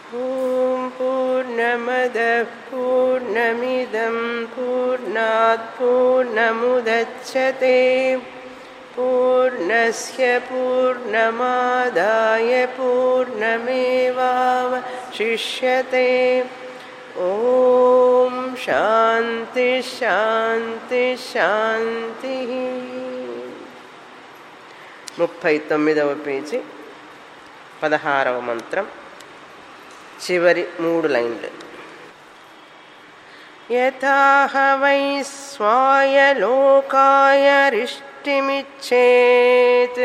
ॐ पूर्णमदः पूर्णमिदं पूर्णात् पूर्णमुदच्छते पूर्णस्य पूर्णमादाय पूर्णमेवावशिष्यते ॐ शान्ति शान्ति శాంతిః ముప్పై తొమ్మిదవ పేజీ పదహారవ మంత్రం చివరి మూడు లైన్లు యథాహ వై స్వాయ లోకాయ రిష్టిమిచ్చేత్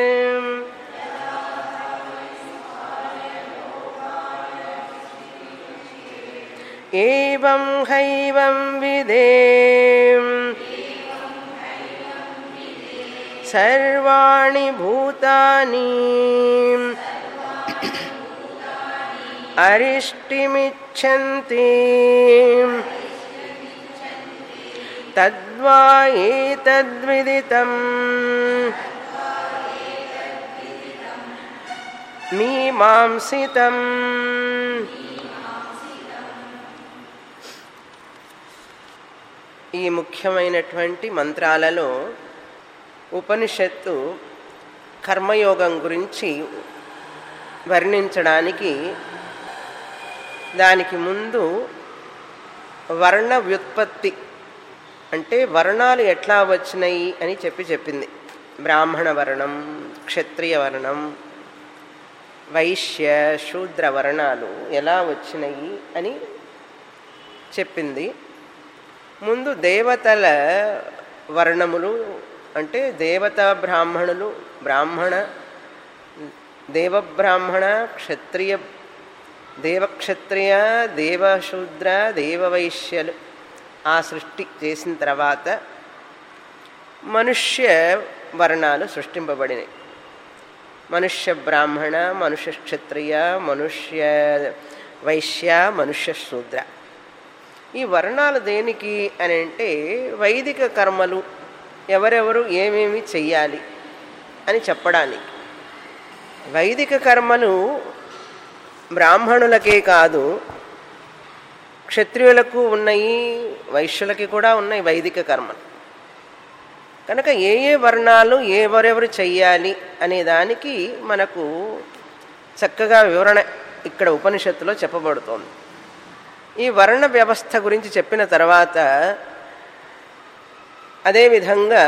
ఏవం హైవం విదేం సర్వాణి భూతాని అరిష్టిమిచ్చంతి తద్వా ఏతద్విదితం మీమాంసితం ఈ ముఖ్యమైనటువంటి మంత్రాలలో ఉపనిషత్తు కర్మయోగం గురించి వర్ణించడానికి దానికి ముందు వర్ణ వ్యుత్పత్తి అంటే వర్ణాలు ఎట్లా వచ్చినాయి అని చెప్పి చెప్పింది బ్రాహ్మణ వర్ణం క్షత్రియ వర్ణం వైశ్య శూద్ర వర్ణాలు ఎలా వచ్చినాయి అని చెప్పింది ముందు దేవతల వర్ణములు అంటే దేవత బ్రాహ్మణులు బ్రాహ్మణ దేవబ్రాహ్మణ క్షత్రియ దేవక్షత్రియ దేవశూద్ర దేవవైశ్యలు ఆ సృష్టి చేసిన తర్వాత మనుష్య వర్ణాలు సృష్టింపబడినాయి మనుష్య బ్రాహ్మణ మనుష్య క్షత్రియ మనుష్య వైశ్య మనుష్య శూద్ర ఈ వర్ణాలు దేనికి అని అంటే వైదిక కర్మలు ఎవరెవరు ఏమేమి చెయ్యాలి అని చెప్పడానికి వైదిక కర్మలు బ్రాహ్మణులకే కాదు క్షత్రియులకు ఉన్నాయి వైశ్యులకి కూడా ఉన్నాయి వైదిక కర్మలు కనుక ఏ ఏ వర్ణాలు ఎవరెవరు చెయ్యాలి అనే దానికి మనకు చక్కగా వివరణ ఇక్కడ ఉపనిషత్తులో చెప్పబడుతోంది ఈ వర్ణ వ్యవస్థ గురించి చెప్పిన తర్వాత అదేవిధంగా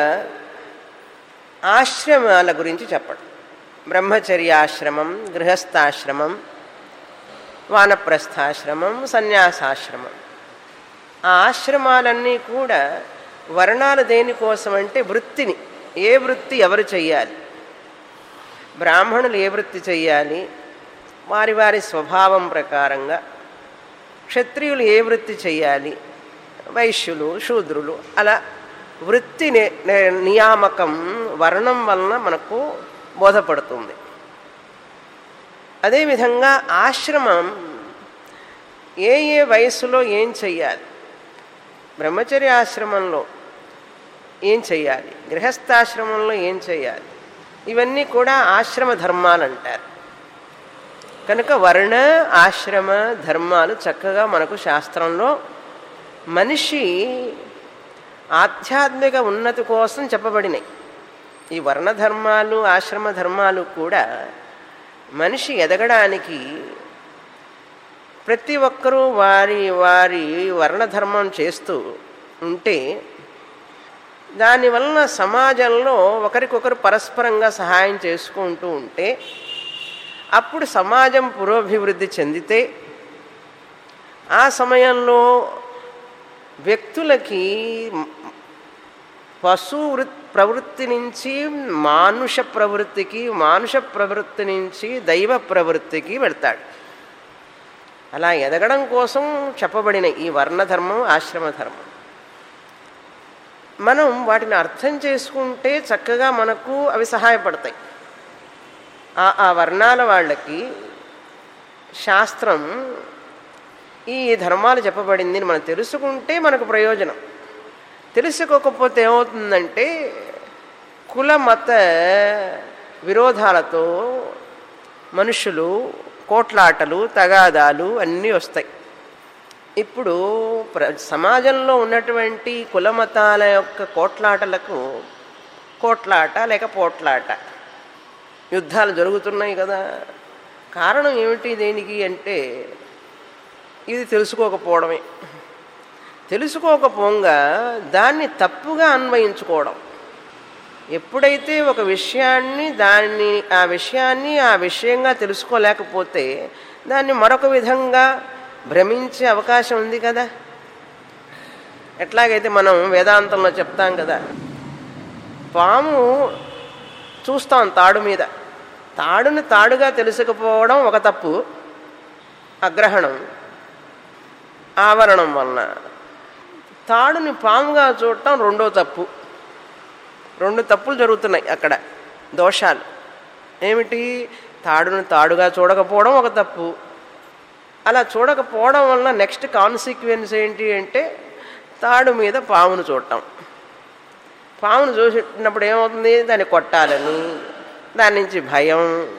ఆశ్రమాల గురించి చెప్పడం బ్రహ్మచర్యాశ్రమం గృహస్థాశ్రమం వానప్రస్థాశ్రమం సన్యాసాశ్రమం ఆ ఆశ్రమాలన్నీ కూడా వర్ణాలు దేనికోసం అంటే వృత్తిని ఏ వృత్తి ఎవరు చెయ్యాలి బ్రాహ్మణులు ఏ వృత్తి చెయ్యాలి వారి వారి స్వభావం ప్రకారంగా క్షత్రియులు ఏ వృత్తి చెయ్యాలి వైశ్యులు శూద్రులు అలా వృత్తి నియామకం వర్ణం వలన మనకు బోధపడుతుంది అదేవిధంగా ఆశ్రమం ఏ ఏ వయస్సులో ఏం చెయ్యాలి బ్రహ్మచర్య ఆశ్రమంలో ఏం చెయ్యాలి గృహస్థాశ్రమంలో ఏం చెయ్యాలి ఇవన్నీ కూడా ఆశ్రమ ధర్మాలు అంటారు కనుక వర్ణ ఆశ్రమ ధర్మాలు చక్కగా మనకు శాస్త్రంలో మనిషి ఆధ్యాత్మిక ఉన్నతి కోసం చెప్పబడినాయి ఈ వర్ణ ధర్మాలు ఆశ్రమ ధర్మాలు కూడా మనిషి ఎదగడానికి ప్రతి ఒక్కరూ వారి వారి వర్ణధర్మం చేస్తూ ఉంటే దానివలన సమాజంలో ఒకరికొకరు పరస్పరంగా సహాయం చేసుకుంటూ ఉంటే అప్పుడు సమాజం పురోభివృద్ధి చెందితే ఆ సమయంలో వ్యక్తులకి పశు ప్రవృత్తి నుంచి మానుష ప్రవృత్తికి మానుష ప్రవృత్తి నుంచి దైవ ప్రవృత్తికి వెళ్తాడు అలా ఎదగడం కోసం చెప్పబడిన ఈ వర్ణధర్మం ఆశ్రమధర్మం మనం వాటిని అర్థం చేసుకుంటే చక్కగా మనకు అవి సహాయపడతాయి ఆ ఆ వర్ణాల వాళ్ళకి శాస్త్రం ఈ ధర్మాలు చెప్పబడింది అని మనం తెలుసుకుంటే మనకు ప్రయోజనం తెలుసుకోకపోతే ఏమవుతుందంటే కుల మత విరోధాలతో మనుషులు కోట్లాటలు తగాదాలు అన్నీ వస్తాయి ఇప్పుడు ప్ర సమాజంలో ఉన్నటువంటి కులమతాల యొక్క కోట్లాటలకు కోట్లాట లేక పోట్లాట యుద్ధాలు జరుగుతున్నాయి కదా కారణం ఏమిటి దేనికి అంటే ఇది తెలుసుకోకపోవడమే తెలుసుకోకపోగా దాన్ని తప్పుగా అన్వయించుకోవడం ఎప్పుడైతే ఒక విషయాన్ని దాన్ని ఆ విషయాన్ని ఆ విషయంగా తెలుసుకోలేకపోతే దాన్ని మరొక విధంగా భ్రమించే అవకాశం ఉంది కదా ఎట్లాగైతే మనం వేదాంతంలో చెప్తాం కదా పాము చూస్తాం తాడు మీద తాడుని తాడుగా తెలుసుకపోవడం ఒక తప్పు అగ్రహణం ఆవరణం వలన తాడుని పాముగా చూడటం రెండో తప్పు రెండు తప్పులు జరుగుతున్నాయి అక్కడ దోషాలు ఏమిటి తాడును తాడుగా చూడకపోవడం ఒక తప్పు అలా చూడకపోవడం వలన నెక్స్ట్ కాన్సిక్వెన్స్ ఏంటి అంటే తాడు మీద పామును చూడటం పామును చూసినప్పుడు ఏమవుతుంది దాన్ని కొట్టాలని దాని నుంచి భయం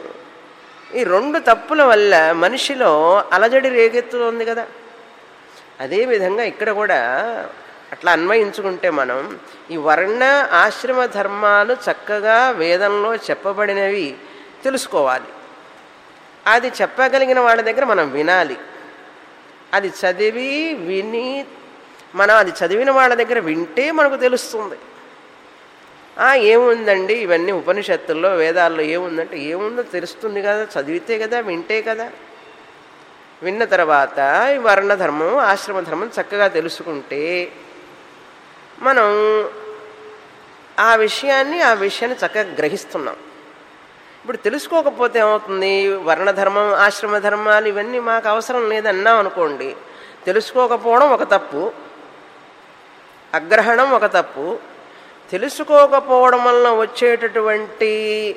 ఈ రెండు తప్పుల వల్ల మనిషిలో అలజడి రేగెత్తుతుంది కదా అదేవిధంగా ఇక్కడ కూడా అట్లా అన్వయించుకుంటే మనం ఈ వర్ణ ఆశ్రమ ధర్మాలు చక్కగా వేదంలో చెప్పబడినవి తెలుసుకోవాలి అది చెప్పగలిగిన వాళ్ళ దగ్గర మనం వినాలి అది చదివి విని మనం అది చదివిన వాళ్ళ దగ్గర వింటే మనకు తెలుస్తుంది ఆ ఏముందండి ఇవన్నీ ఉపనిషత్తుల్లో వేదాల్లో ఏముందంటే ఏముందో తెలుస్తుంది కదా చదివితే కదా వింటే కదా విన్న తర్వాత ఈ వర్ణధర్మం ఆశ్రమ ధర్మం చక్కగా తెలుసుకుంటే మనం ఆ విషయాన్ని ఆ విషయాన్ని చక్కగా గ్రహిస్తున్నాం ఇప్పుడు తెలుసుకోకపోతే ఏమవుతుంది వర్ణధర్మం ఆశ్రమ ధర్మాలు ఇవన్నీ మాకు అవసరం లేదన్నాం అనుకోండి తెలుసుకోకపోవడం ఒక తప్పు అగ్రహణం ఒక తప్పు తెలుసుకోకపోవడం వలన వచ్చేటటువంటి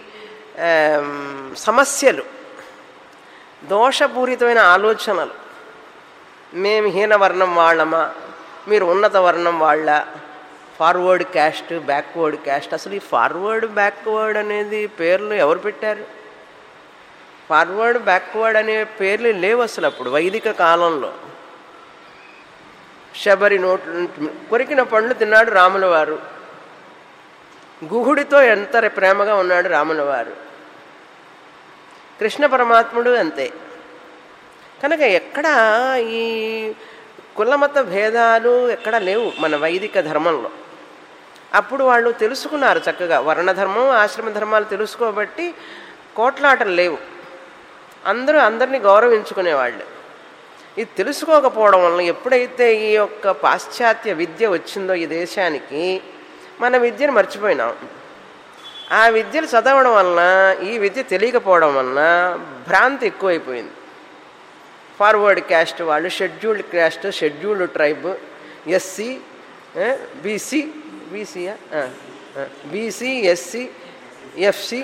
సమస్యలు దోషపూరితమైన ఆలోచనలు మేము హీన వర్ణం వాళ్ళమా మీరు ఉన్నత వర్ణం వాళ్ళ ఫార్వర్డ్ క్యాస్ట్ బ్యాక్వర్డ్ క్యాస్ట్ అసలు ఈ ఫార్వర్డ్ బ్యాక్వర్డ్ అనేది పేర్లు ఎవరు పెట్టారు ఫార్వర్డ్ బ్యాక్వర్డ్ అనే పేర్లు లేవు అసలు అప్పుడు వైదిక కాలంలో శబరి నోట్లు కొరికిన పండ్లు తిన్నాడు రాముల వారు గుహుడితో ఎంత ప్రేమగా ఉన్నాడు రాముల వారు కృష్ణ పరమాత్ముడు అంతే కనుక ఎక్కడ ఈ కులమత భేదాలు ఎక్కడ లేవు మన వైదిక ధర్మంలో అప్పుడు వాళ్ళు తెలుసుకున్నారు చక్కగా వర్ణధర్మం ఆశ్రమ ధర్మాలు తెలుసుకోబట్టి కోట్లాటలు లేవు అందరూ అందరినీ గౌరవించుకునేవాళ్ళు ఇది తెలుసుకోకపోవడం వలన ఎప్పుడైతే ఈ యొక్క పాశ్చాత్య విద్య వచ్చిందో ఈ దేశానికి మన విద్యను మర్చిపోయినాం ఆ విద్యలు చదవడం వలన ఈ విద్య తెలియకపోవడం వలన భ్రాంతి ఎక్కువైపోయింది ఫార్వర్డ్ క్యాస్ట్ వాళ్ళు scheduled caste scheduled tribe SC BC బీసీయా బీసీ ఎస్సీ ఎఫ్సి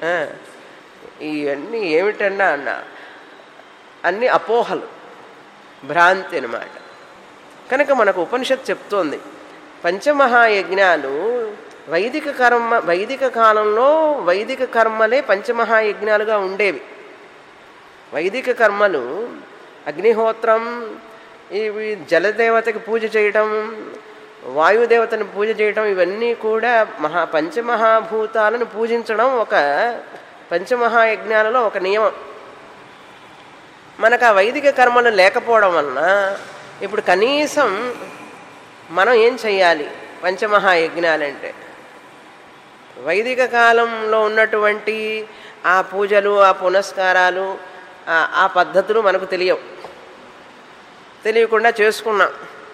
ఇవన్నీ ఏమిటన్నా అన్న అన్ని అపోహలు భ్రాంతి అనమాట కనుక మనకు ఉపనిషత్ చెప్తోంది పంచమహాయజ్ఞాలు వైదిక కర్మ వైదిక కాలంలో వైదిక కర్మలే పంచమహాయజ్ఞాలుగా ఉండేవి వైదిక కర్మలు అగ్నిహోత్రం ఇవి జలదేవతకి పూజ చేయటం వాయుదేవతని పూజ చేయటం ఇవన్నీ కూడా మహా పంచమహాభూతాలను పూజించడం ఒక పంచమహాయజ్ఞాలలో ఒక నియమం మనకు ఆ వైదిక కర్మలు లేకపోవడం వలన ఇప్పుడు కనీసం మనం ఏం చెయ్యాలి పంచమహాయజ్ఞాలంటే వైదిక కాలంలో ఉన్నటువంటి ఆ పూజలు ఆ పునస్కారాలు ఆ పద్ధతులు మనకు తెలియవు తెలియకుండా చేసుకున్నాం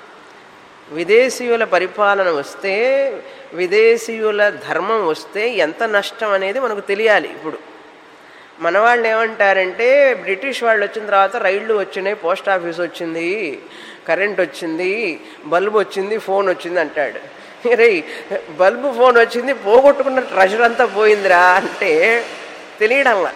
విదేశీయుల పరిపాలన వస్తే విదేశీయుల ధర్మం వస్తే ఎంత నష్టం అనేది మనకు తెలియాలి ఇప్పుడు మన వాళ్ళు ఏమంటారంటే బ్రిటిష్ వాళ్ళు వచ్చిన తర్వాత రైళ్లు వచ్చినాయి పోస్ట్ ఆఫీస్ వచ్చింది కరెంట్ వచ్చింది బల్బు వచ్చింది ఫోన్ వచ్చింది అంటాడు రే బల్బు ఫోన్ వచ్చింది పోగొట్టుకున్న ట్రెజర్ అంతా పోయిందిరా అంటే తెలియడంలా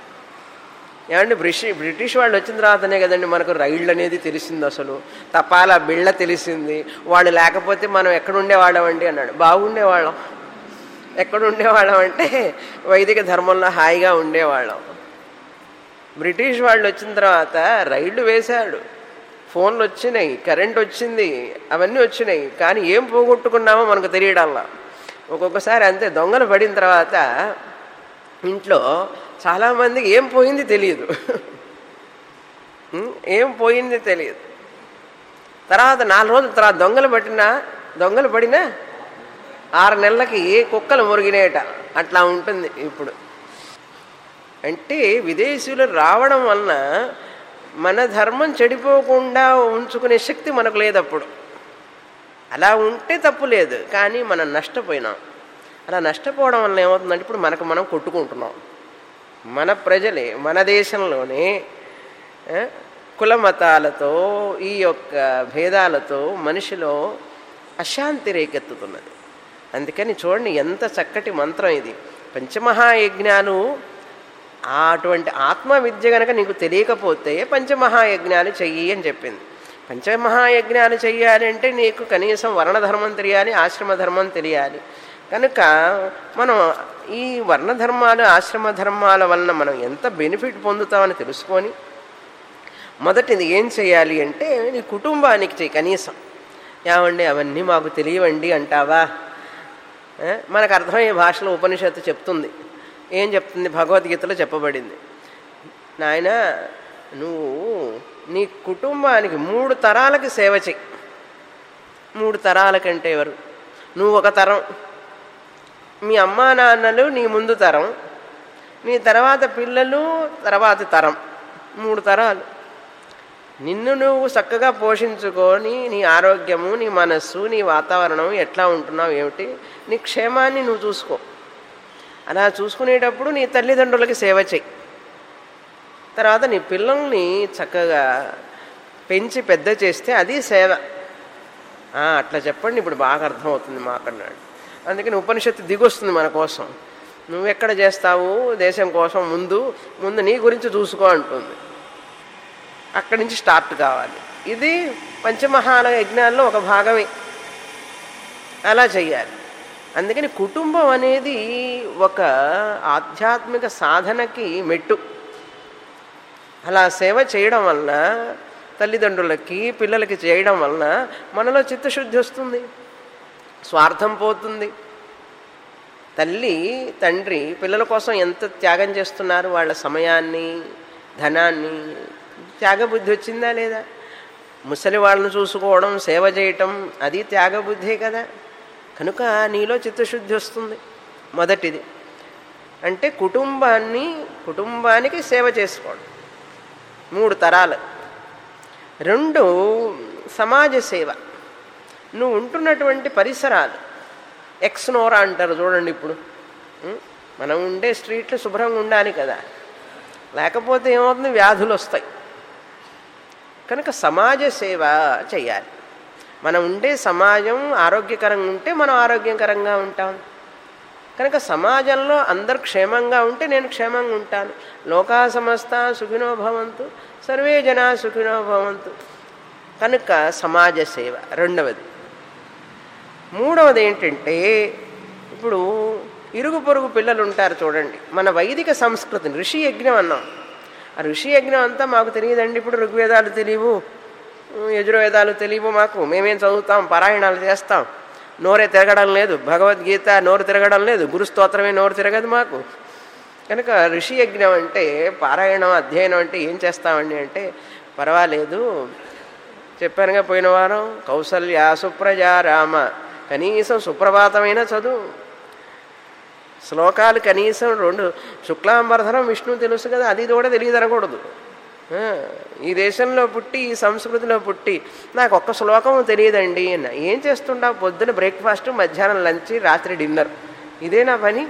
ఏమండి బ్రిష్ బ్రిటిష్ వాళ్ళు వచ్చిన తర్వాతనే కదండి మనకు రైళ్ళు అనేది తెలిసింది అసలు తపాలా బిళ్ళ తెలిసింది వాళ్ళు లేకపోతే మనం ఎక్కడ ఉండేవాళ్ళం అన్నాడు బాగుండేవాళ్ళం ఎక్కడ ఉండేవాళ్ళం అంటే వైదిక ధర్మంలో హాయిగా ఉండేవాళ్ళం బ్రిటిష్ వాళ్ళు వచ్చిన తర్వాత రైళ్లు వేశాడు ఫోన్లు వచ్చినాయి కరెంట్ వచ్చింది అవన్నీ వచ్చినాయి కానీ ఏం పోగొట్టుకున్నామో మనకు తెలియడంలా ఒక్కొక్కసారి అంతే దొంగలు పడిన తర్వాత ఇంట్లో చాలామందికి ఏం పోయింది తెలియదు ఉం? ఏం పోయింది తెలియదు తర్వాత నాలుగు రోజుల తర్వాత దొంగలు పట్టినా దొంగలు పడినా ఆరు నెలలకి కుక్కలు మురిగినేట అట్లా ఉంటుంది ఇప్పుడు అంటే విదేశీయులు రావడం వలన మన ధర్మం చెడిపోకుండా ఉంచుకునే శక్తి మనకు లేదప్పుడు అలా ఉంటే తప్పు లేదు కానీ మనం నష్టపోయినాం అలా నష్టపోవడం వల్ల ఏమవుతుందంటే ఇప్పుడు మనకు మనం కొట్టుకుంటున్నాం మన ప్రజలే మన దేశంలోనే ఆ, కుల మతాలతో ఈ యొక్క భేదాలతో మనిషిలో అశాంతి రేకెత్తుతున్నది అందుకని చూడండి ఎంత చక్కటి మంత్రం ఇది పంచమహాయజ్ఞాలు ఆ అటువంటి ఆత్మ విద్య గనక నీకు తెలియకపోతే పంచమహాయజ్ఞాలు చెయ్యి అని చెప్పింది పంచమహాయజ్ఞాలు చెయ్యాలి అంటే నీకు కనీసం వర్ణధర్మం తెలియాలి ఆశ్రమ ధర్మం తెలియాలి కనుక మనం ఈ వర్ణధర్మాలు ఆశ్రమ ధర్మాల వలన మనం ఎంత బెనిఫిట్ పొందుతామని తెలుసుకొని మొదటిది ఏం చేయాలి అంటే నీ కుటుంబానికి చెయ్యి కనీసం ఏమండి అవన్నీ మాకు తెలియవండి అంటావా ఏ? మనకు అర్థమయ్యే భాషలో ఉపనిషత్తు చెప్తుంది ఏం చెప్తుంది భగవద్గీతలో చెప్పబడింది నాయన నువ్వు నీ కుటుంబానికి మూడు తరాలకి సేవ చెయ్యి మూడు తరాలకంటే ఎవరు నువ్వు ఒక తరం మీ అమ్మా నాన్నలు నీ ముందు తరం నీ తర్వాత పిల్లలు తర్వాత తరం మూడు తరాలు నిన్ను నువ్వు చక్కగా పోషించుకొని నీ ఆరోగ్యము నీ మనస్సు నీ వాతావరణం ఎట్లా ఉంటున్నావు ఏమిటి నీ క్షేమాన్ని నువ్వు చూసుకో అలా చూసుకునేటప్పుడు నీ తల్లిదండ్రులకి సేవ చెయ్యి తర్వాత నీ పిల్లల్ని చక్కగా పెంచి పెద్ద చేస్తే అది సేవ ఆ, అట్లా చెప్పండి ఇప్పుడు బాగా అర్థమవుతుంది మాకన్నాడు అందుకని ఉపనిషత్తు దిగొస్తుంది మన కోసం నువ్వు ఎక్కడ చేస్తావు దేశం కోసం ముందు ముందు నీ గురించి చూసుకో అంటుంది అక్కడి నుంచి స్టార్ట్ కావాలి ఇది పంచమహాల యజ్ఞాల్లో ఒక భాగమే అలా చెయ్యాలి అందుకని కుటుంబం అనేది ఒక ఆధ్యాత్మిక సాధనకి మెట్టు అలా సేవ చేయడం వలన తల్లిదండ్రులకి పిల్లలకి చేయడం వలన మనలో చిత్తశుద్ధి వస్తుంది స్వార్థం పోతుంది తల్లి తండ్రి పిల్లల కోసం ఎంత త్యాగం చేస్తున్నారు వాళ్ళ సమయాన్ని ధనాన్ని త్యాగబుద్ధి వచ్చిందా లేదా ముసలి వాళ్ళని చూసుకోవడం సేవ చేయటం అది త్యాగబుద్ధే కదా కనుక నీలో చిత్తశుద్ధి వస్తుంది మొదటిది అంటే కుటుంబాన్ని కుటుంబానికి సేవ చేసుకోవడం మూడు తరాలు రెండు సమాజ సేవ నువ్వు ఉంటున్నటువంటి పరిసరాలు ఎక్స్నోరా అంటారు చూడండి ఇప్పుడు ఉం? మనం ఉండే స్ట్రీట్లు శుభ్రంగా ఉండాలి కదా లేకపోతే ఏమవుతుంది వ్యాధులు వస్తాయి కనుక సమాజ సేవ చేయాలి మనం ఉండే సమాజం ఆరోగ్యకరంగా ఉంటే మనం ఆరోగ్యకరంగా ఉంటాం కనుక సమాజంలో అందరు క్షేమంగా ఉంటే నేను క్షేమంగా ఉంటాను లోకా సమస్త సుఖినో భవంతు సర్వే జనా సుఖినో భవంతు కనుక సమాజ సేవ రెండవది మూడవది ఏంటంటే ఇప్పుడు ఇరుగు పొరుగు పిల్లలు ఉంటారు చూడండి మన వైదిక సంస్కృతిని ఋషి యజ్ఞం అన్నాం ఆ ఋషి యజ్ఞం అంతా మాకు తెలియదండి ఇప్పుడు ఋగ్వేదాలు తెలియవు యజుర్వేదాలు తెలియవు మాకు మేమేం చదువుతాం పారాయణాలు చేస్తాం నోరే తిరగడం లేదు భగవద్గీత నోరు తిరగడం లేదు గురుస్తోత్రమే నోరు తిరగదు మాకు కనుక ఋషి యజ్ఞం అంటే పారాయణం అధ్యయనం అంటే ఏం చేస్తామండి అంటే పర్వాలేదు చెప్పానుగా పోయిన వారం కౌసల్య సుప్రజ రామ కనీసం సుప్రభాతమైన చదువు శ్లోకాలు కనీసం రెండు శుక్లాంబరధరం విష్ణు తెలుసు కదా అది ఇది కూడా తెలియదు అనకూడదు ఆ, ఈ దేశంలో పుట్టి ఈ సంస్కృతిలో పుట్టి నాకు ఒక్క శ్లోకం తెలియదండి అన్న ఏం చేస్తుంటావు పొద్దున బ్రేక్ఫాస్ట్ మధ్యాహ్నం లంచ్ రాత్రి డిన్నర్ ఇదే నా పని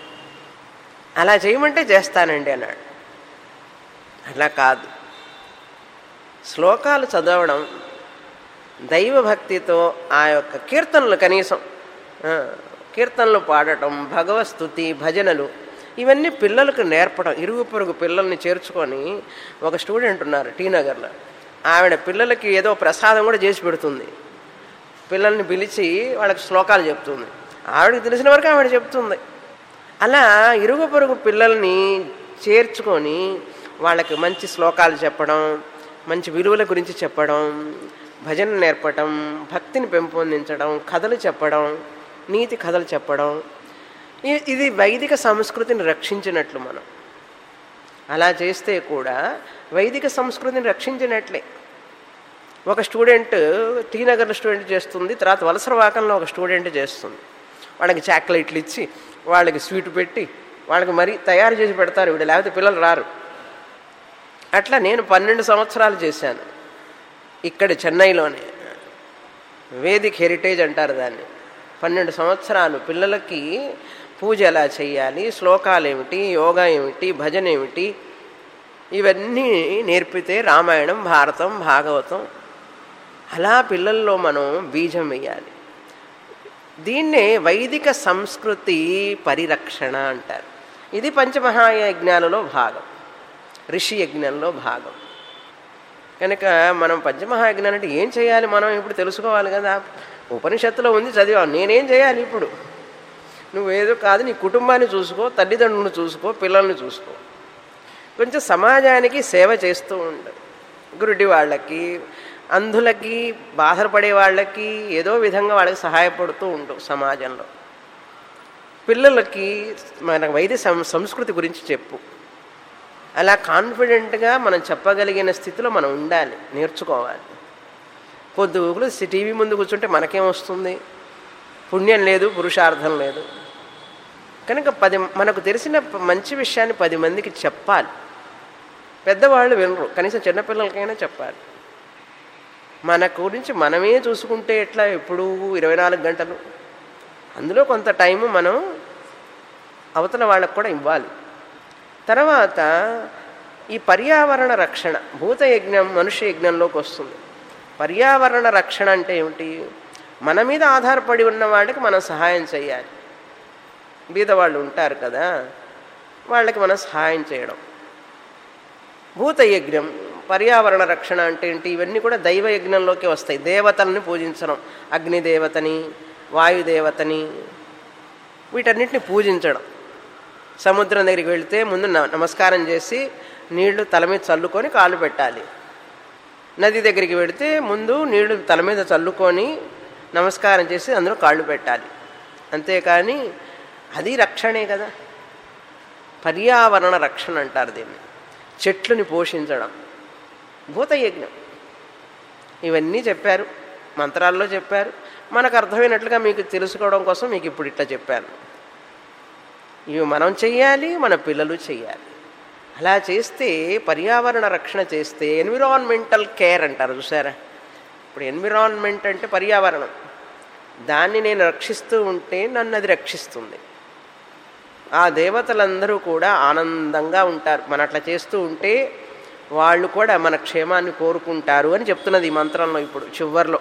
అలా చేయమంటే చేస్తానండి అన్నాడు అలా కాదు శ్లోకాలు చదవడం దైవభక్తితో ఆ యొక్క కీర్తనలు కనీసం ఆ, కీర్తనలు పాడటం భగవస్తుతి భజనలు ఇవన్నీ పిల్లలకు నేర్పడం ఇరుగు పొరుగు పిల్లల్ని చేర్చుకొని ఒక స్టూడెంట్ ఉన్నారు టీ నగర్లో ఆవిడ పిల్లలకి ఏదో ప్రసాదం కూడా చేసి పెడుతుంది పిల్లల్ని పిలిచి వాళ్ళకి శ్లోకాలు చెప్తుంది ఆవిడకి తెలిసిన వరకు ఆవిడ చెప్తుంది అలా ఇరుగు పొరుగు పిల్లల్ని చేర్చుకొని వాళ్ళకి మంచి శ్లోకాలు చెప్పడం మంచి విలువల గురించి చెప్పడం భజన నేర్పడం భక్తిని పెంపొందించడం కథలు చెప్పడం నీతి కథలు చెప్పడం ఇ- ఇది వైదిక సంస్కృతిని రక్షించినట్లు మనం అలా చేస్తే కూడా వైదిక సంస్కృతిని రక్షించినట్లే ఒక స్టూడెంట్ టీ నగర్ స్టూడెంట్ చేస్తుంది తర్వాత వలసరవాకంలో ఒక స్టూడెంట్ చేస్తుంది వాళ్ళకి చాక్లెట్లు ఇచ్చి వాళ్ళకి స్వీట్ పెట్టి వాళ్ళకి మరీ తయారు చేసి పెడతారు వీడు లేకపోతే పిల్లలు రారు అట్లా నేను పన్నెండు సంవత్సరాలు చేశాను ఇక్కడ చెన్నైలోనే వేదిక్ హెరిటేజ్ అంటారు దాన్ని పన్నెండు సంవత్సరాలు పిల్లలకి పూజ ఎలా చేయాలి శ్లోకాలు ఏమిటి యోగా ఏమిటి భజన ఏమిటి ఇవన్నీ నేర్పితే రామాయణం భారతం భాగవతం అలా పిల్లల్లో మనం బీజం వేయాలి దీన్నే వైదిక సంస్కృతి పరిరక్షణ అంటారు ఇది పంచమహాయజ్ఞాలలో భాగం ఋషి యజ్ఞంలో భాగం కనుక మనం పంచమహాయజ్ఞానం అంటే ఏం చేయాలి మనం ఇప్పుడు తెలుసుకోవాలి కదా ఉపనిషత్తులో ఉంది చదివాం నేనేం చేయాలి ఇప్పుడు నువ్వేదో కాదు నీ కుటుంబాన్ని చూసుకో తల్లిదండ్రులను చూసుకో పిల్లల్ని చూసుకో కొంచెం సమాజానికి సేవ చేస్తూ ఉండు గురుడి వాళ్ళకి అంధులకి బాధపడే వాళ్ళకి ఏదో విధంగా వాళ్ళకి సహాయపడుతూ ఉండు సమాజంలో పిల్లలకి మన వైద్య సం- సంస్కృతి గురించి చెప్పు అలా కాన్ఫిడెంట్గా మనం చెప్పగలిగిన స్థితిలో మనం ఉండాలి నేర్చుకోవాలి పొద్దుగులు టీవీ ముందు కూర్చుంటే మనకేం వస్తుంది పుణ్యం లేదు పురుషార్థం లేదు కనుక పది మనకు తెలిసిన ప- మంచి విషయాన్ని పది మందికి చెప్పాలి పెద్దవాళ్ళు వినరు కనీసం చిన్నపిల్లలకైనా చెప్పాలి మన గురించి మనమే చూసుకుంటే ఎట్లా ఎప్పుడు ఇరవై నాలుగు గంటలు అందులో కొంత టైము మనం అవతల వాళ్ళకు కూడా ఇవ్వాలి తర్వాత ఈ పర్యావరణ రక్షణ భూత యజ్ఞం మనుష్య యజ్ఞంలోకి వస్తుంది పర్యావరణ రక్షణ అంటే ఏమిటి మన మీద ఆధారపడి ఉన్న వాళ్ళకి మనం సహాయం చేయాలి బీదవాళ్ళు ఉంటారు కదా వాళ్ళకి మనం సహాయం చేయడం భూత యజ్ఞం పర్యావరణ రక్షణ అంటే ఏంటి ఇవన్నీ కూడా దైవ యజ్ఞంలోకి వస్తాయి దేవతల్ని పూజించడం అగ్నిదేవతని వాయుదేవతని వీటన్నిటిని పూజించడం సముద్రం దగ్గరికి వెళితే ముందు న- నమస్కారం చేసి నీళ్లు తల మీద చల్లుకొని కాళ్ళు పెట్టాలి నది దగ్గరికి వెళితే ముందు నీళ్లు తల మీద చల్లుకొని నమస్కారం చేసి అందులో కాళ్ళు పెట్టాలి అంతేకాని అది రక్షణే కదా పర్యావరణ రక్షణ అంటారు దీన్ని చెట్లుని పోషించడం భూతయజ్ఞం ఇవన్నీ చెప్పారు మంత్రాల్లో చెప్పారు మనకు అర్థమైనట్లుగా మీకు తెలుసుకోవడం కోసం మీకు ఇప్పుడు ఇట్లా చెప్పాను ఇవి మనం చెయ్యాలి మన పిల్లలు చెయ్యాలి అలా చేస్తే పర్యావరణ రక్షణ చేస్తే ఎన్విరాన్మెంటల్ కేర్ అంటారు చూసారా ఇప్పుడు ఎన్విరాన్మెంట్ అంటే పర్యావరణం దాన్ని నేను రక్షిస్తూ ఉంటే నన్ను అది రక్షిస్తుంది ఆ దేవతలందరూ కూడా ఆనందంగా ఉంటారు మన అట్లా చేస్తూ ఉంటే వాళ్ళు కూడా మన క్షేమాన్ని కోరుకుంటారు అని చెప్తున్నది ఈ మంత్రంలో ఇప్పుడు చివరిలో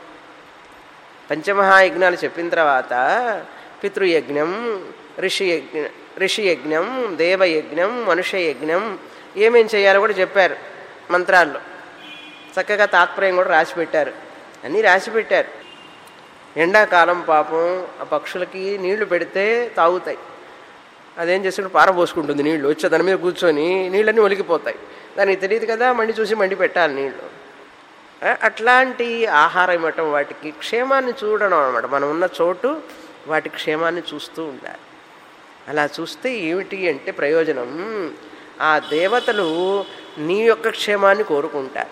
పంచమహాయజ్ఞాలు చెప్పిన తర్వాత పితృయజ్ఞం ఋషి యజ్ఞ ఋషి యజ్ఞం దేవయజ్ఞం మనుష్య యజ్ఞం ఏమేం చేయాలో కూడా చెప్పారు మంత్రాల్లో చక్కగా తాత్పర్యం కూడా రాసి పెట్టారు అన్నీ రాసి పెట్టారు ఎండాకాలం పాపం ఆ పక్షులకి నీళ్లు పెడితే తాగుతాయి అదేం చేస్తాడు పారబోసుకుంటుంది నీళ్లు వచ్చే దాని మీద కూర్చొని నీళ్ళన్నీ ఒలికిపోతాయి దానికి తెలియదు కదా మళ్ళీ చూసి మండి పెట్టాలి నీళ్లు ఆ, అట్లాంటి ఆహారం ఇవ్వటం వాటికి క్షేమాన్ని చూడడం అనమాట మనం ఉన్న చోటు వాటి క్షేమాన్ని చూస్తూ ఉండాలి అలా చూస్తే ఏమిటి అంటే ప్రయోజనం ఆ దేవతలు నీ యొక్క క్షేమాన్ని కోరుకుంటారు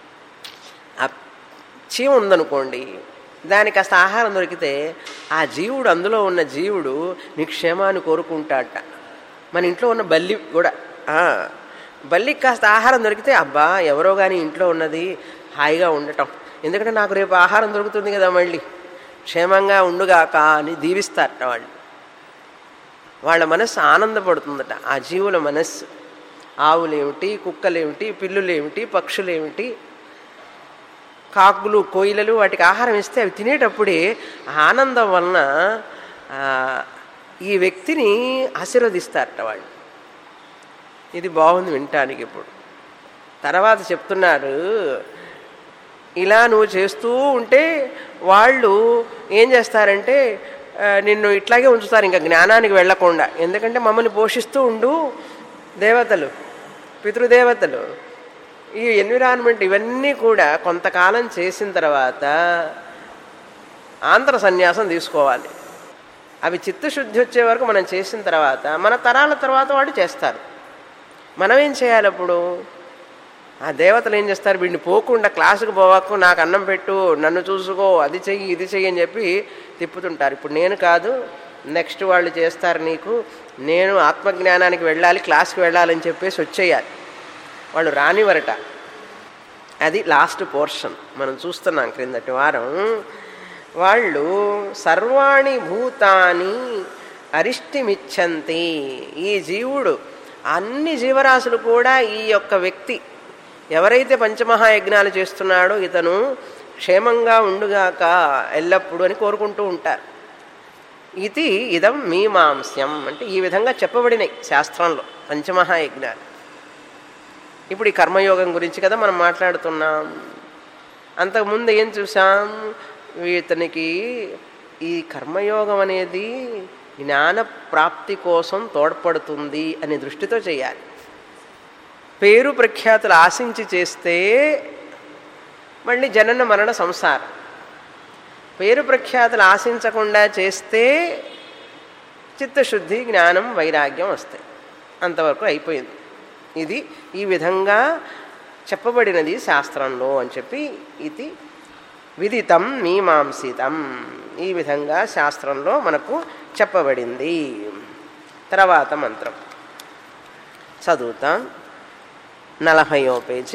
ఆ చీమ ఉందనుకోండి దానికి కాస్త ఆహారం దొరికితే ఆ జీవుడు అందులో ఉన్న జీవుడు నీ క్షేమాన్ని కోరుకుంటాడట మన ఇంట్లో ఉన్న బల్లి కూడా ఆ, బల్లికి కాస్త ఆహారం దొరికితే అబ్బా ఎవరో కానీ ఇంట్లో ఉన్నది హాయిగా ఉండటం ఎందుకంటే నాకు రేపు ఆహారం దొరుకుతుంది కదా మళ్ళీ క్షేమంగా ఉండుగాక అని దీవిస్తారట వాళ్ళు వాళ్ళ మనస్సు ఆనందపడుతుందట ఆ జీవుల మనస్సు ఆవులేమిటి కుక్కలేమిటి పిల్లులేమిటి పక్షులేమిటి కాకులు కోయిలలు వాటికి ఆహారం ఇస్తే అవి తినేటప్పుడే ఆ ఆనందం వలన ఆ, ఈ వ్యక్తిని ఆశీర్వదిస్తారట వాళ్ళు ఇది బాగుంది వినటానికి ఇప్పుడు తర్వాత చెప్తున్నారు ఇలా నువ్వు చేస్తూ ఉంటే వాళ్ళు ఏం చేస్తారంటే ఆ, నిన్ను ఇట్లాగే ఉంచుతారు ఇంకా జ్ఞానానికి వెళ్లకుండా ఎందుకంటే మమ్మల్ని పోషిస్తూ ఉండు దేవతలు పితృదేవతలు ఈ ఎన్విరాన్మెంట్ ఇవన్నీ కూడా కొంతకాలం చేసిన తర్వాత ఆంధ్ర సన్యాసం తీసుకోవాలి అవి చిత్తశుద్ధి వచ్చే వరకు మనం చేసిన తర్వాత మన తరాల తర్వాత వాడు చేస్తారు మనం ఏం చేయాలి అప్పుడు ఆ దేవతలు ఏం చేస్తారు వీడిని పోకుండా క్లాసుకు పోవాకు నాకు అన్నం పెట్టు నన్ను చూసుకో అది చెయ్యి ఇది చెయ్యి అని చెప్పి తిప్పుతుంటారు ఇప్పుడు నేను కాదు నెక్స్ట్ వాళ్ళు చేస్తారు నీకు నేను ఆత్మజ్ఞానానికి వెళ్ళాలి క్లాస్కి వెళ్ళాలని చెప్పేసి వచ్చేయాలి వాళ్ళు రానివరట అది లాస్ట్ పోర్షన్ మనం చూస్తున్నాం క్రిందటి వారం వాళ్ళు సర్వాణి భూతాని అరిష్టిమిచ్చంతి ఈ జీవుడు అన్ని జీవరాశులు కూడా ఈ యొక్క వ్యక్తి ఎవరైతే పంచమహాయజ్ఞాలు చేస్తున్నాడో ఇతను క్షేమంగా ఉండుగాక ఎల్లప్పుడూ అని కోరుకుంటూ ఉంటారు ఇది ఇదం మీమాంస్యం అంటే ఈ విధంగా చెప్పబడినాయి శాస్త్రంలో పంచమహాయజ్ఞాలు ఇప్పుడు ఈ కర్మయోగం గురించి కదా మనం మాట్లాడుతున్నాం అంతకుముందు ఏం చూసాం ఇతనికి ఈ కర్మయోగం అనేది జ్ఞాన ప్రాప్తి కోసం తోడ్పడుతుంది అనే దృష్టితో చేయాలి పేరు ప్రఖ్యాతులు ఆశించి చేస్తే మళ్ళీ జనన మరణ సంసారం పేరు ప్రఖ్యాతులు ఆశించకుండా చేస్తే చిత్తశుద్ధి జ్ఞానం వైరాగ్యం వస్తాయి అంతవరకు అయిపోయింది ఇది ఈ విధంగా చెప్పబడినది శాస్త్రంలో అని చెప్పి ఇది విదితం మీమాంసితం ఈ విధంగా శాస్త్రంలో మనకు చెప్పబడింది తర్వాత మంత్రం చదువుతాం నలభయో పేజీ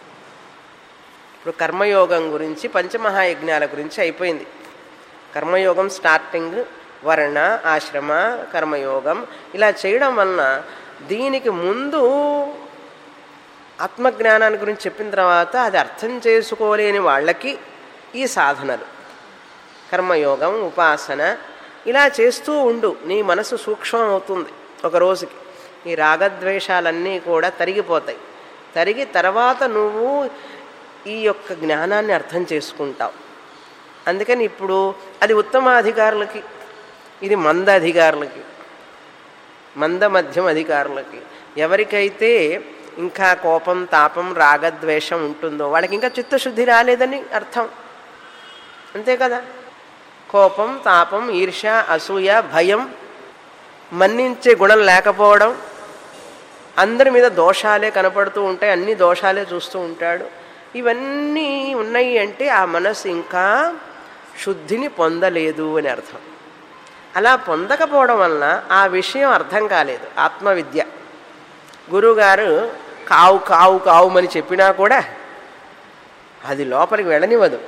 ఇప్పుడు కర్మయోగం గురించి పంచమహాయజ్ఞాల గురించి అయిపోయింది కర్మయోగం స్టార్టింగ్ వర్ణ ఆశ్రమ కర్మయోగం ఇలా చేయడం వలన దీనికి ముందు ఆత్మజ్ఞానాన్ని గురించి చెప్పిన తర్వాత అది అర్థం చేసుకోలేని వాళ్ళకి ఈ సాధనలు కర్మయోగం ఉపాసన ఇలా చేస్తూ ఉండు నీ మనసు సూక్ష్మం అవుతుంది ఒక రోజుకి ఈ రాగద్వేషాలన్నీ కూడా తరిగిపోతాయి తరిగి తర్వాత నువ్వు ఈ యొక్క జ్ఞానాన్ని అర్థం చేసుకుంటావు అందుకని ఇప్పుడు అది ఉత్తమ అధికారులకి ఇది మంద అధికారులకి మంద మధ్యం అధికారులకి ఎవరికైతే ఇంకా కోపం తాపం రాగద్వేషం ఉంటుందో వాళ్ళకి ఇంకా చిత్తశుద్ధి రాలేదని అర్థం అంతే కదా కోపం తాపం ఈర్ష అసూయ భయం మన్నించే గుణం లేకపోవడం అందరి మీద దోషాలే కనపడుతూ ఉంటాయి అన్ని దోషాలే చూస్తూ ఉంటాడు ఇవన్నీ ఉన్నాయి అంటే ఆ మనసు ఇంకా శుద్ధిని పొందలేదు అని అర్థం అలా పొందకపోవడం వలన ఆ విషయం అర్థం కాలేదు ఆత్మవిద్య గురువుగారు కావు కావు కావుమని చెప్పినా కూడా అది లోపలికి వెళ్ళనివ్వదు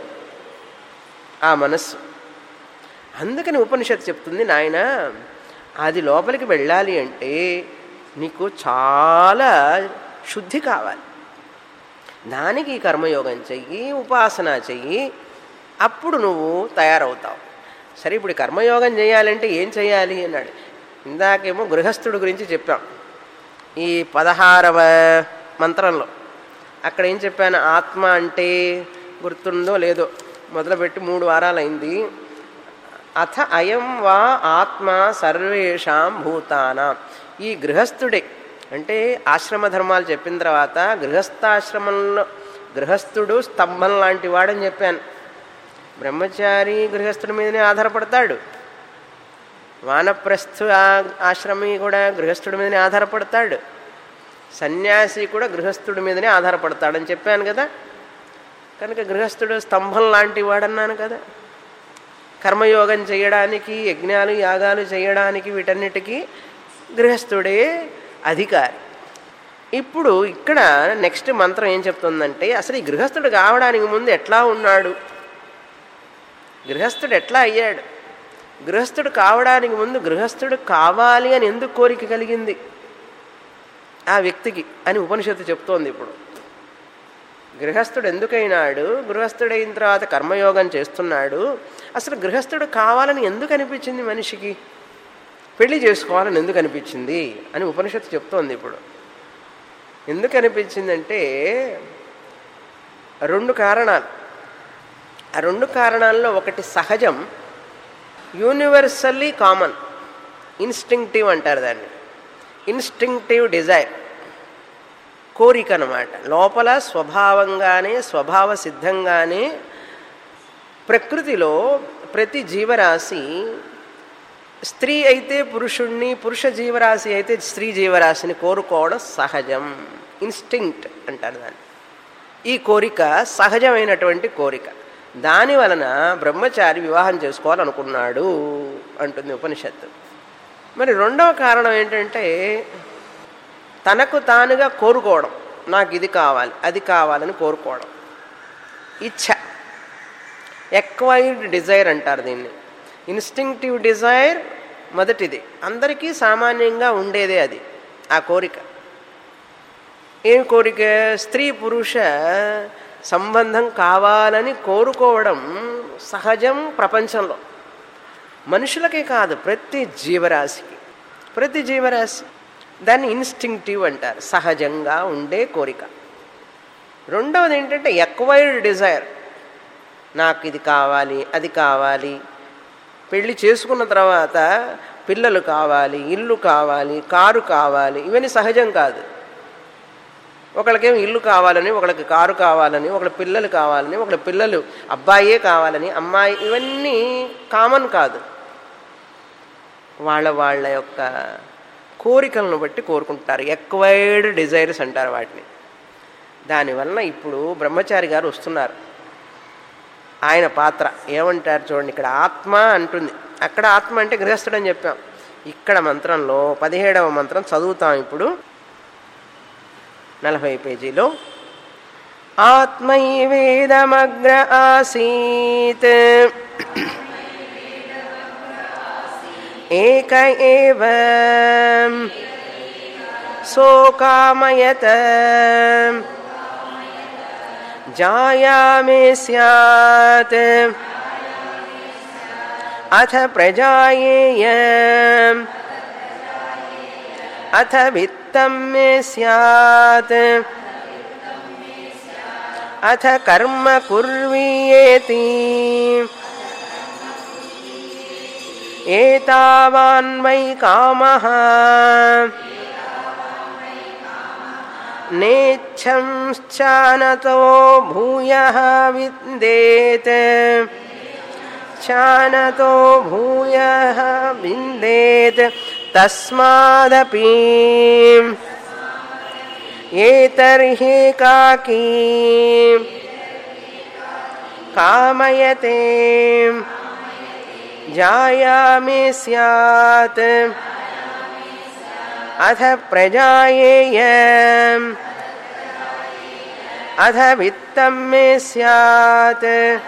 ఆ మనస్సు అందుకని ఉపనిషత్తు చెప్తుంది నాయన అది లోపలికి వెళ్ళాలి అంటే నీకు చాలా శుద్ధి కావాలి దానికి ఈ కర్మయోగం చెయ్యి ఉపాసన చెయ్యి అప్పుడు నువ్వు తయారవుతావు సరే ఇప్పుడు కర్మయోగం చేయాలంటే ఏం చేయాలి అన్నాడు ఇందాకేమో గృహస్థుడు గురించి చెప్పాం ఈ పదహారవ మంత్రంలో అక్కడ ఏం చెప్పాను ఆత్మ అంటే గుర్తుందో లేదో మొదలుపెట్టి మూడు వారాలైంది అథ అయం వా ఆత్మ సర్వేషాం భూతానాం ఈ గృహస్థుడే అంటే ఆశ్రమ ధర్మాలు చెప్పిన తర్వాత గృహస్థాశ్రమంలో గృహస్థుడు స్తంభం లాంటి వాడని చెప్పాను బ్రహ్మచారి గృహస్థుడి మీదనే ఆధారపడతాడు వానప్రస్థు ఆశ్రమి కూడా గృహస్థుడి మీదనే ఆధారపడతాడు సన్యాసి కూడా గృహస్థుడి మీదనే ఆధారపడతాడని చెప్పాను కదా కనుక గృహస్థుడు స్తంభం లాంటి వాడన్నాను కదా కర్మయోగం చేయడానికి యజ్ఞాలు యాగాలు చేయడానికి వీటన్నిటికీ గృహస్థుడే అధికారి ఇప్పుడు ఇక్కడ నెక్స్ట్ మంత్రం ఏం చెప్తుందంటే అసలు ఈ గృహస్థుడు కావడానికి ముందు ఎట్లా ఉన్నాడు గృహస్థుడు ఎట్లా అయ్యాడు గృహస్థుడు కావడానికి ముందు గృహస్థుడు కావాలి అని ఎందుకు కోరిక కలిగింది ఆ వ్యక్తికి అని ఉపనిషత్తు చెప్తోంది ఇప్పుడు గృహస్థుడు ఎందుకైనాడు గృహస్థుడైన తర్వాత కర్మయోగం చేస్తున్నాడు అసలు గృహస్థుడు కావాలని ఎందుకు అనిపించింది మనిషికి పెళ్లి చేసుకోవాలని ఎందుకు అనిపించింది అని ఉపనిషత్తు చెప్తోంది ఇప్పుడు ఎందుకు అనిపించిందంటే రెండు కారణాలు ఆ రెండు కారణాల్లో ఒకటి సహజం యూనివర్సల్లీ కామన్ ఇన్స్టింక్టివ్ అంటారు దాన్ని ఇన్స్టింక్టివ్ డిజైర్ కోరిక అనమాట లోపల స్వభావంగానే స్వభావ సిద్ధంగానే ప్రకృతిలో ప్రతి జీవరాశి స్త్రీ అయితే పురుషుణ్ణి పురుష జీవరాశి అయితే స్త్రీ జీవరాశిని కోరుకోవడం సహజం ఇన్స్టింక్ట్ అంటారు దాన్ని ఈ కోరిక సహజమైనటువంటి కోరిక దాని వలన బ్రహ్మచారి వివాహం చేసుకోవాలనుకున్నాడు అంటుంది ఉపనిషత్తు మరి రెండవ కారణం ఏంటంటే తనకు తానుగా కోరుకోవడం నాకు ఇది కావాలి అది కావాలని కోరుకోవడం ఇచ్ఛ ఎక్వైర్డ్ డిజైర్ అంటారు దీన్ని ఇన్స్టింక్టివ్ డిజైర్ మొదటిది అందరికీ సామాన్యంగా ఉండేదే అది ఆ కోరిక ఏం కోరిక స్త్రీ పురుష సంబంధం కావాలని కోరుకోవడం సహజం ప్రపంచంలో మనుషులకే కాదు ప్రతి జీవరాశికి ప్రతి జీవరాశి దాన్ని ఇన్స్టింక్టివ్ అంటారు సహజంగా ఉండే కోరిక రెండవది ఏంటంటే ఎక్వైర్డ్ డిజైర్ నాకు ఇది కావాలి అది కావాలి పెళ్లి చేసుకున్న తర్వాత పిల్లలు కావాలి ఇల్లు కావాలి కారు కావాలి ఇవన్నీ సహజం కాదు ఒకళ్ళకేమో ఇల్లు కావాలని ఒకళ్ళకి కారు కావాలని ఒకళ్ళ పిల్లలు కావాలని ఒకళ్ళ పిల్లలు అబ్బాయే కావాలని అమ్మాయి ఇవన్నీ కామన్ కాదు వాళ్ళ వాళ్ళ యొక్క కోరికలను బట్టి కోరుకుంటారు ఎక్వైర్డ్ డిజైర్స్ అంటారు వాటిని దానివల్ల ఇప్పుడు బ్రహ్మచారి గారు వస్తున్నారు ఆయన పాత్ర ఏమంటారు చూడండి ఇక్కడ ఆత్మ అంటుంది అక్కడ ఆత్మ అంటే గృహస్థుడని చెప్పాం ఇక్కడ మంత్రంలో పదిహేడవ మంత్రం చదువుతాం ఇప్పుడు నలభై పేజీలో ఆత్మైవేదమగ్ర ఆసీత్ ఏక ఏవ సోకామయత जायामे स्यात् अथ प्रजायेय अथ वित्तं मे स्यात् अथ कर्म कुर्वीयेति एतावान् वै कामः नेच्छंश्चानतो भूयः विन्देत् चानतो भूयः विन्देत् तस्मादपि एतर्ह्येकाकी कामयते जायामि स्यात् अथ प्रजायेय अथ वित्तं मे स्यात्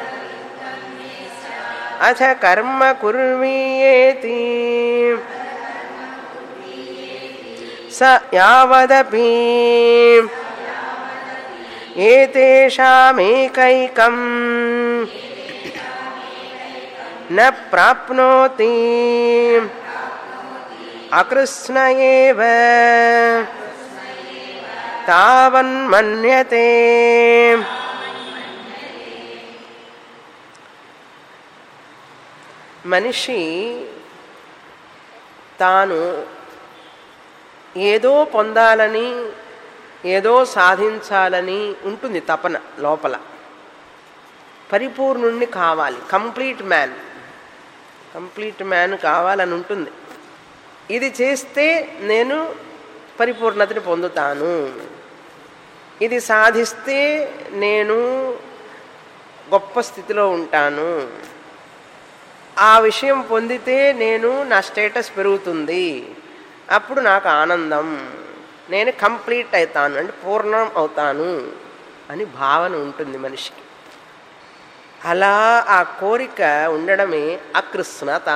अथ कर्म कुर्वीयेति स यावदपि एतेषामेकैकम् न प्राप्नोति अकृष्ण एव तावन्मन्यते మనిషి తాను ఏదో పొందాలని ఏదో సాధించాలని ఉంటుంది తపన లోపల పరిపూర్ణుణ్ణి కావాలి కంప్లీట్ మ్యాన్ కంప్లీట్ మ్యాన్ కావాలని ఉంటుంది ఇది చేస్తే నేను పరిపూర్ణతని పొందుతాను ఇది సాధిస్తే నేను గొప్ప స్థితిలో ఉంటాను ఆ విషయం పొందితే నేను నా స్టేటస్ పెరుగుతుంది అప్పుడు నాకు ఆనందం నేను కంప్లీట్ అవుతాను అంటే పూర్ణం అవుతాను అని భావన ఉంటుంది మనిషికి అలా ఆ కోరిక ఉండడమే అకృష్ణత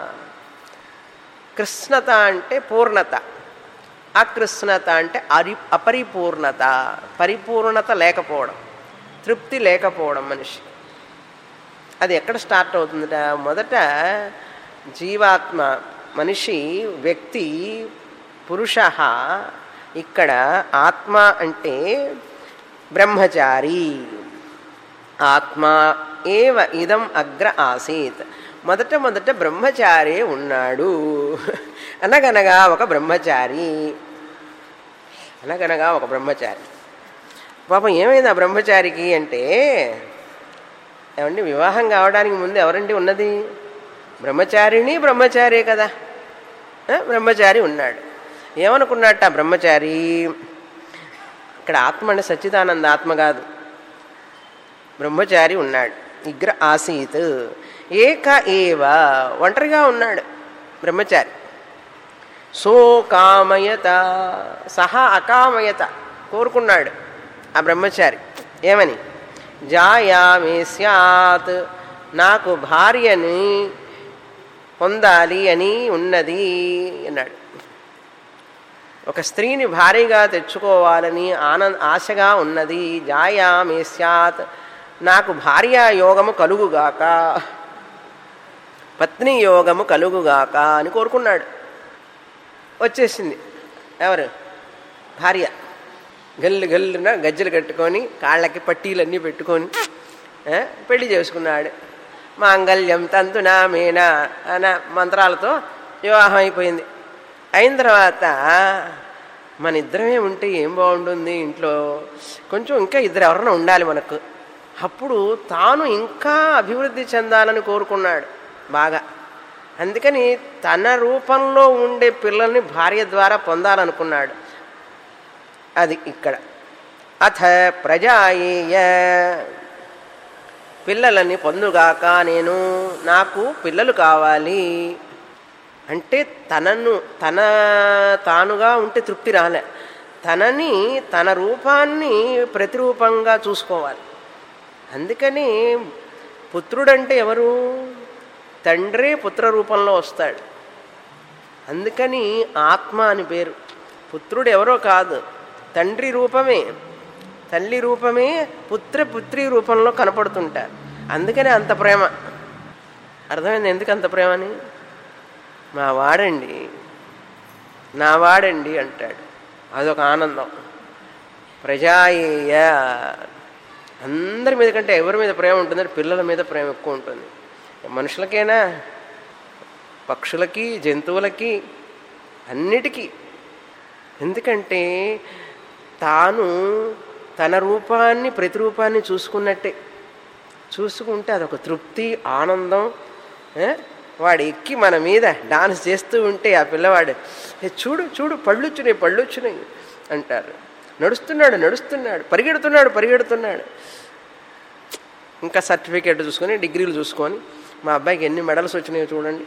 కృష్ణత అంటే పూర్ణత అకృష్ణత అంటే అరి అపరిపూర్ణత పరిపూర్ణత లేకపోవడం తృప్తి లేకపోవడం మనిషి అది ఎక్కడ స్టార్ట్ అవుతుందట మొదట జీవాత్మ మనిషి వ్యక్తి పురుష ఇక్కడ ఆత్మ అంటే బ్రహ్మచారి ఆత్మ ఏవ ఇదం అగ్ర ఆసీత్ మొదట మొదట బ్రహ్మచారి ఉన్నాడు అనగనగా ఒక బ్రహ్మచారి అనగనగా ఒక బ్రహ్మచారి పాపం ఏమైంది ఆ బ్రహ్మచారికి అంటే ఏమండి వివాహం కావడానికి ముందు ఎవరండి ఉన్నది బ్రహ్మచారిని బ్రహ్మచారే కదా ఆ, బ్రహ్మచారి ఉన్నాడు ఏమనుకున్నట్ట ఆ బ్రహ్మచారి ఇక్కడ ఆత్మ అంటే సచ్చిదానంద ఆత్మ కాదు బ్రహ్మచారి ఉన్నాడు ఇగ్ర ఆసీత్ ఏక ఏవ ఒంటరిగా ఉన్నాడు బ్రహ్మచారి సో కామయత సహా అకామయత కోరుకున్నాడు ఆ బ్రహ్మచారి ఏమని జాయామే స్యాత్ నాకు భార్యని పొందాలి అని ఉన్నది అన్నాడు ఒక స్త్రీని భారీగా తెచ్చుకోవాలని ఆనంద ఆశగా ఉన్నది జాయామే స్యాత్ నాకు భార్యా యోగము కలుగుగాక పత్ని యోగము కలుగుగాక అని కోరుకున్నాడు వచ్చేసింది ఎవరు భార్య గల్లు గల్లున గజ్జలు కట్టుకొని కాళ్ళకి పట్టీలన్నీ పెట్టుకొని ఆ, పెళ్లి చేసుకున్నాడు మాంగళ్యం తంతునా మేనా అన్న మంత్రాలతో వివాహం అయిపోయింది అయిన తర్వాత మన ఇద్దరమే ఉంటే ఏం బాగుంటుంది ఇంట్లో కొంచెం ఇంకా ఇద్దరు ఎవరైనా ఉండాలి మనకు అప్పుడు తాను ఇంకా అభివృద్ధి చెందాలని కోరుకున్నాడు బాగా అందుకని తన రూపంలో ఉండే పిల్లల్ని భార్య ద్వారా పొందాలనుకున్నాడు అది ఇక్కడ అథ ప్రజాయేయ పిల్లలని పొందుగాక నేను నాకు పిల్లలు కావాలి అంటే తనను తన తానుగా ఉంటే తృప్తి రాలే తనని తన రూపాన్ని ప్రతిరూపంగా చూసుకోవాలి అందుకని పుత్రుడంటే ఎవరు తండ్రే పుత్ర రూపంలో వస్తాడు అందుకని ఆత్మ అని పేరు పుత్రుడు ఎవరో కాదు తండ్రి రూపమే తల్లి రూపమే పుత్ర పుత్రి రూపంలో కనపడుతుంటారు అందుకని అంత ప్రేమ అర్థమైంది ఎందుకు అంత ప్రేమని మా వాడండి నా వాడండి అంటాడు అదొక ఆనందం ప్రజాయేయ అందరి మీద కంటే ఎవరి మీద ప్రేమ ఉంటుందంటే పిల్లల మీద ప్రేమ ఎక్కువ ఉంటుంది మనుషులకైనా పక్షులకి జంతువులకి అన్నిటికీ ఎందుకంటే తాను తన రూపాన్ని ప్రతిరూపాన్ని చూసుకున్నట్టే చూసుకుంటే అదొక తృప్తి ఆనందం ఏ? వాడు ఎక్కి మన మీద డాన్స్ చేస్తూ ఉంటే ఆ పిల్లవాడు "ఏ, చూడు చూడు పళ్ళొచ్చున్నాయి పళ్ళొచ్చున్నాయి అంటారు నడుస్తున్నాడు నడుస్తున్నాడు పరిగెడుతున్నాడు పరిగెడుతున్నాడు ఇంకా సర్టిఫికేట్ చూసుకొని డిగ్రీలు చూసుకొని మా అబ్బాయికి ఎన్ని మెడల్స్ వచ్చినాయో చూడండి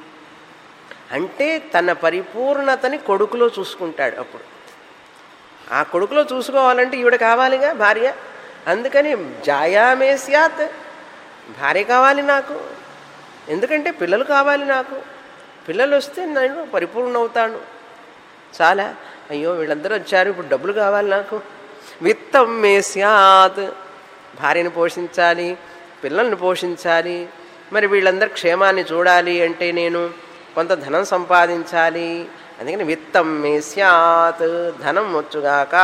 అంటే తన పరిపూర్ణతని కొడుకులో చూసుకుంటాడు అప్పుడు ఆ కొడుకులో చూసుకోవాలంటే ఈవిడ కావాలిగా భార్య అందుకని జాయామే స్యాత్ భార్య కావాలి నాకు ఎందుకంటే పిల్లలు కావాలి నాకు పిల్లలు వస్తే నేను పరిపూర్ణ అవుతాను చాలా అయ్యో వీళ్ళందరూ వచ్చారు ఇప్పుడు డబ్బులు కావాలి నాకు విత్తం మే స్యాత్ భార్యను పోషించాలి పిల్లల్ని పోషించాలి మరి వీళ్ళందరి క్షేమాన్ని చూడాలి అంటే నేను కొంత ధనం సంపాదించాలి అందుకని విత్తం మే స్యాత్ ధనం వచ్చుగాక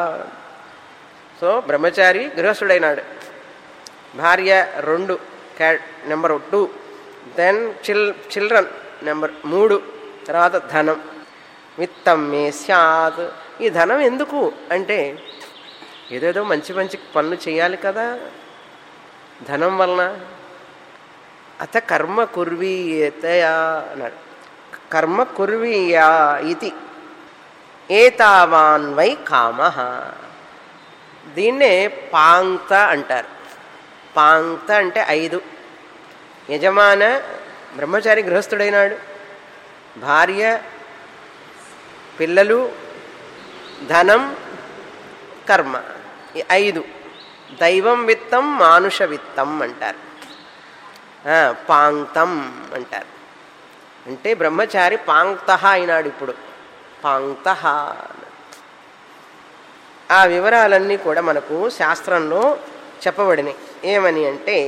సో బ్రహ్మచారి గృహస్థుడైనాడు భార్య రెండు క్యా నెంబర్ టూ దెన్ చిల్ చిల్డ్రన్ నెంబర్ మూడు తర్వాత ధనం విత్తం మే స్యాత్ ఈ ధనం ఎందుకు అంటే ఏదేదో మంచి మంచి పనులు చేయాలి కదా ధనం వలన అత కర్మ కుర్వీయతయా అన్నాడు కర్మ కుర్వీయా ఇది ఏతావాన్ వై కామ దీన్నే పాంక్త అంటారు పాంక్త అంటే ఐదు యజమాన బ్రహ్మచారి గృహస్థుడైనాడు భార్య పిల్లలు ధనం కర్మ ఈ ఐదు దైవం విత్తం మానుష విత్తం అంటారు ఆ, పాంక్తం అంటారు అంటే బ్రహ్మచారి పాంక్త అయినాడు ఇప్పుడు పాంక్త ఆ వివరాలన్నీ కూడా మనకు శాస్త్రంలో చెప్పబడినాయి ఏమని అంటే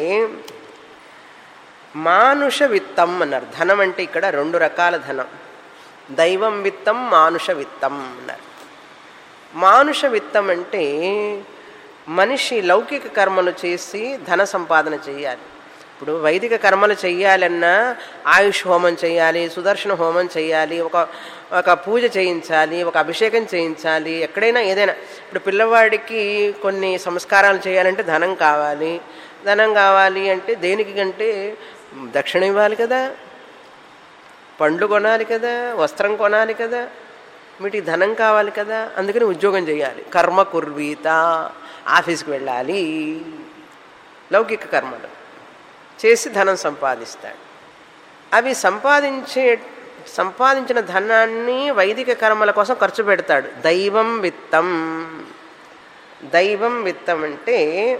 మానుష విత్తం అన్నారు ధనం అంటే ఇక్కడ రెండు రకాల ధనం దైవం విత్తం మానుష విత్తం అన్నారు మానుష విత్తం అంటే మనిషి లౌకిక కర్మలు చేసి ధన సంపాదన చేయాలి ఇప్పుడు వైదిక కర్మలు చెయ్యాలన్నా ఆయుష్ హోమం చేయాలి సుదర్శన హోమం చేయాలి ఒక ఒక పూజ చేయించాలి ఒక అభిషేకం చేయించాలి ఎక్కడైనా ఏదైనా ఇప్పుడు పిల్లవాడికి కొన్ని సంస్కారాలు చేయాలంటే ధనం కావాలి ధనం కావాలి అంటే దేనికి కంటే దక్షిణ ఇవ్వాలి కదా పండ్లు కొనాలి కదా వస్త్రం కొనాలి కదా వీటికి ధనం కావాలి కదా అందుకని ఉద్యోగం చేయాలి కర్మ కుర్వీత ఆఫీస్కి వెళ్ళాలి లౌకిక కర్మలు చేసి ధనం సంపాదిస్తాడు అవి సంపాదించే సంపాదించిన ధనాన్ని వైదిక కర్మల కోసం ఖర్చు పెడతాడు దైవం విత్తం దైవం విత్తం అంటే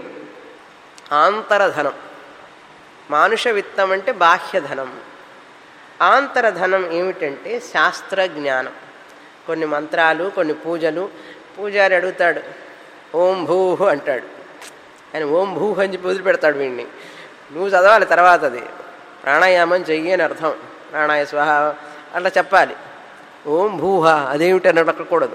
ఆంతరధనం మానుష విత్తం అంటే బాహ్యధనం ఆంతరధనం ఏమిటంటే శాస్త్ర జ్ఞానం కొన్ని మంత్రాలు కొన్ని పూజలు పూజారి అడుగుతాడు ఓం భూ అంటాడు ఆయన ఓం భూ అని చెప్పి వదిలిపెడతాడు వీడిని నువ్వు చదవాలి తర్వాత అది ప్రాణాయామం చెయ్యి అని అర్థం ప్రాణాయ స్వహ అట్లా చెప్పాలి ఓం భూహ అదేమిటి అని అడగకూడదు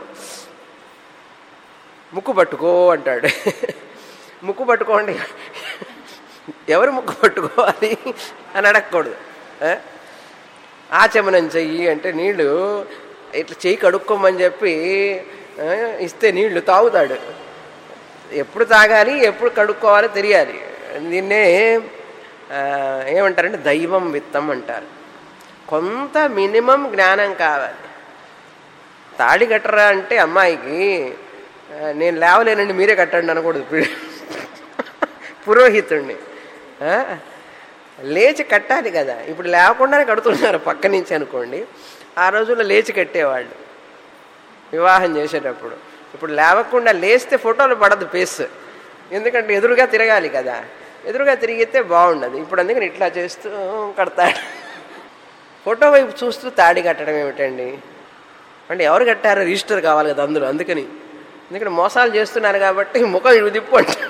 ముక్కు పట్టుకో అంటాడు ముక్కు పట్టుకోండి ఎవరు ముక్కు పట్టుకోవాలి అని అడగకూడదు ఆ? ఆచమనం చెయ్యి అంటే నీళ్ళు ఇట్లా చెయ్యి కడుక్కోమని చెప్పి ఆ, ఇస్తే నీళ్లు తాగుతాడు ఎప్పుడు తాగాలి ఎప్పుడు కడుక్కోవాలో తెలియాలి దీన్నే ఆ, ఏమంటారంటే దైవం విత్తం అంటారు కొంత మినిమం జ్ఞానం కావాలి తాళి కట్టరా అంటే అమ్మాయికి ఆ, నేను లేవలేనండి మీరే కట్టండి అనకూడదు పురోహితుణ్ణి ఆ? లేచి కట్టాలి కదా ఇప్పుడు లేకుండానే కడుతున్నారు పక్క నుంచి అనుకోండి ఆ రోజుల్లో లేచి కట్టేవాళ్ళు వివాహం చేసేటప్పుడు ఇప్పుడు లేవకుండా లేస్తే ఫోటోలు పడదు ఫేస్ ఎందుకంటే ఎదురుగా తిరగాలి కదా ఎదురుగా తిరిగితే బాగుండదు ఇప్పుడు అందుకని ఇట్లా చేస్తూ కడతాడు ఫోటో వైపు చూస్తూ తాడి కట్టడం ఏమిటండి అంటే ఎవరు కట్టారో రిజిస్టర్ కావాలి కదా అందులో అందుకని ఎందుకంటే మోసాలు చేస్తున్నారు కాబట్టి ముఖం ఇటు తిప్పు అంటారు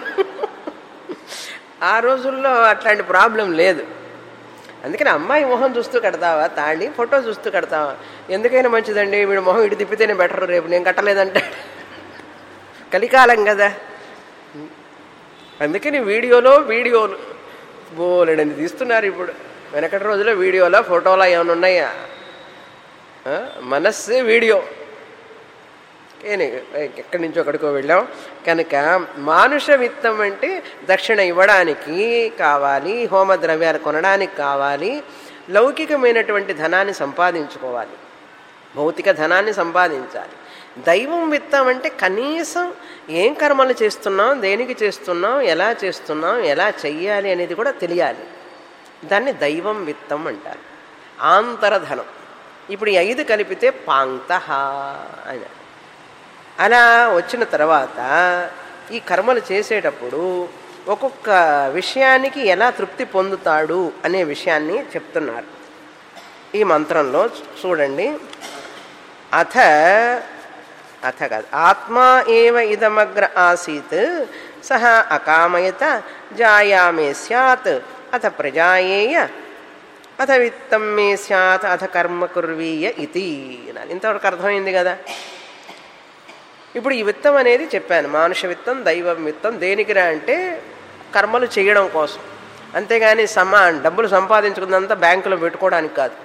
ఆ రోజుల్లో అట్లాంటి ప్రాబ్లం లేదు అందుకని అమ్మాయి మొహం చూస్తూ కడతావా తాళి ఫోటో చూస్తూ కడతావా ఎందుకైనా మంచిదండి వీడు మొహం ఇటు తిప్పితేనే బెటర్ రేపు నేను కట్టలేదంటే కలికాలం కదా అందుకని వీడియోలో వీడియోలు బోలెడని తీస్తున్నారు ఇప్పుడు వెనకటి రోజుల్లో వీడియోలో ఫోటోలో ఏమైనా ఉన్నాయా ఆ? మనస్సే వీడియో ఏని ఎక్కడి నుంచో అక్కడికో వెళ్ళాం కనుక మానుష విత్తం అంటే దక్షిణ ఇవ్వడానికి కావాలి హోమ ద్రవ్యాలు కొనడానికి కావాలి లౌకికమైనటువంటి ధనాన్ని సంపాదించుకోవాలి భౌతిక ధనాన్ని సంపాదించాలి దైవం విత్తం అంటే కనీసం ఏం కర్మలు చేస్తున్నాం దేనికి చేస్తున్నాం ఎలా చేస్తున్నాం ఎలా చెయ్యాలి అనేది కూడా తెలియాలి దాన్ని దైవం విత్తం అంటారు ఆంతరధనం ఇప్పుడు ఈ ఐదు కలిపితే పాంక్త అని అలా వచ్చిన తర్వాత ఈ కర్మలు చేసేటప్పుడు ఒక్కొక్క విషయానికి ఎలా తృప్తి పొందుతాడు అనే విషయాన్ని చెప్తున్నారు ఈ మంత్రంలో చూడండి అథ అథ కాదు ఆత్మా ఏవ ఇదమగ్ర ఆసీత్ సహ అకామయత జాయామే స్యాత్ అథ ప్రజాయేయ అథ విత్తం మే స్యాత్ అథ కర్మ కుర్వీయ ఇది అనాలి. ఇంతవరకు అర్థమైంది కదా ఇప్పుడు ఈ విత్తం అనేది చెప్పాను మానుష విత్తం దైవ విత్తం దేనికిరా అంటే కర్మలు చేయడం కోసం అంతేగాని సమా డబ్బులు సంపాదించుకున్నంత బ్యాంకులో పెట్టుకోవడానికి కాదు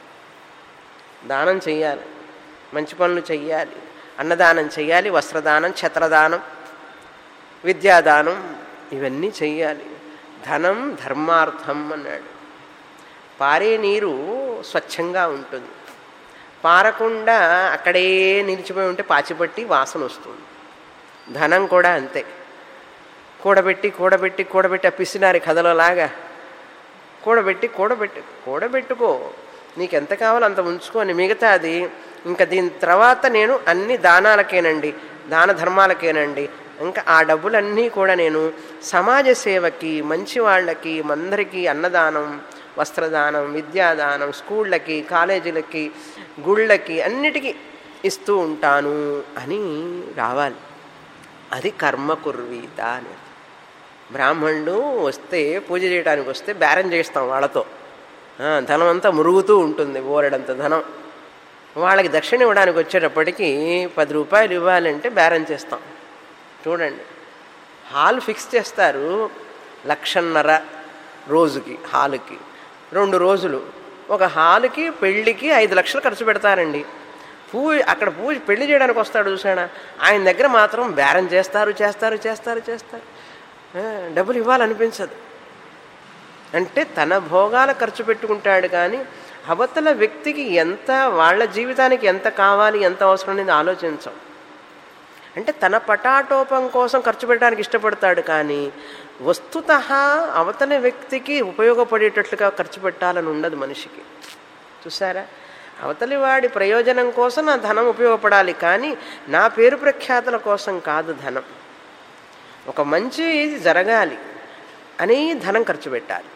దానం చెయ్యాలి మంచి పనులు చెయ్యాలి అన్నదానం చెయ్యాలి వస్త్రదానం ఛత్రదానం విద్యాదానం ఇవన్నీ చెయ్యాలి ధనం ధర్మార్థం అన్నాడు పారే నీరు స్వచ్ఛంగా ఉంటుంది పారకుండా అక్కడే నిలిచిపోయి ఉంటే పాచిపట్టి వాసన వస్తుంది ధనం కూడా అంతే కూడబెట్టి కూడబెట్టి కూడబెట్టి ఆ పిసినారి కథలోలాగా కూడబెట్టి కూడబెట్టి కూడబెట్టుకో నీకు ఎంత కావాలో అంత ఉంచుకొని మిగతాది ఇంకా దీని తర్వాత నేను అన్ని దానాలకేనండి దాన ధర్మాలకేనండి ఇంకా ఆ డబ్బులన్నీ కూడా నేను సమాజ సేవకి మంచి వాళ్ళకి అందరికీ అన్నదానం వస్త్రదానం విద్యాదానం స్కూళ్ళకి కాలేజీలకి గుళ్ళకి అన్నిటికీ ఇస్తూ ఉంటాను అని రావాలి అది కర్మ కుర్వీత అని బ్రాహ్మణులు వస్తే పూజ చేయడానికి వస్తే బేరం చేస్తాం వాళ్ళతో ఆ, ధనం అంతా మురుగుతూ ఉంటుంది బోరెడంత ధనం వాళ్ళకి దక్షిణ ఇవ్వడానికి వచ్చేటప్పటికి పది రూపాయలు ఇవ్వాలంటే బేరం చేస్తాం చూడండి హాల్ ఫిక్స్ చేస్తారు లక్షన్నర రోజుకి హాలుకి రెండు రోజులు ఒక హాలుకి పెళ్ళికి ఐదు లక్షలు ఖర్చు పెడతారండి పూజ అక్కడ పూజ పెళ్లి చేయడానికి వస్తాడు చూసాడా ఆయన దగ్గర మాత్రం బేరం చేస్తారు చేస్తారు చేస్తారు చేస్తారు ఆ, డబ్బులు ఇవ్వాలనిపించదు అంటే తన భోగాల ఖర్చు పెట్టుకుంటాడు కానీ అవతల వ్యక్తికి ఎంత వాళ్ళ జీవితానికి ఎంత కావాలి ఎంత అవసరం అనేది ఆలోచించం అంటే తన పటాటోపం కోసం ఖర్చు పెట్టడానికి ఇష్టపడతాడు కానీ వస్తుత అవతల వ్యక్తికి ఉపయోగపడేటట్లుగా ఖర్చు పెట్టాలని ఉండదు మనిషికి చూసారా అవతలి వాడి ప్రయోజనం కోసం నా ధనం ఉపయోగపడాలి కానీ నా పేరు ప్రఖ్యాతుల కోసం కాదు ధనం ఒక మంచి జరగాలి అని ధనం ఖర్చు పెట్టాలి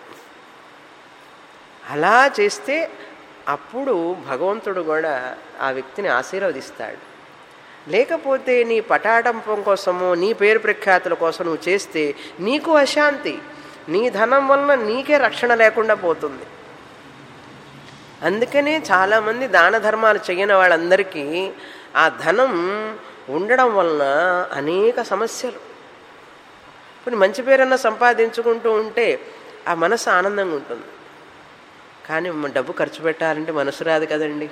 అలా చేస్తే అప్పుడు భగవంతుడు కూడా ఆ వ్యక్తిని ఆశీర్వదిస్తాడు లేకపోతే నీ పటాటంపం కోసము నీ పేరు ప్రఖ్యాతుల కోసం నువ్వు చేస్తే నీకు అశాంతి నీ ధనం వలన నీకే రక్షణ లేకుండా పోతుంది అందుకనే చాలామంది దాన ధర్మాలు చేయని వాళ్ళందరికీ ఆ ధనం ఉండడం వలన అనేక సమస్యలు ఇప్పుడు మంచి పేరన్నా సంపాదించుకుంటూ ఉంటే ఆ మనసు ఆనందంగా ఉంటుంది కానీ మ- డబ్బు ఖర్చు పెట్టాలంటే మనసు రాదు కదండి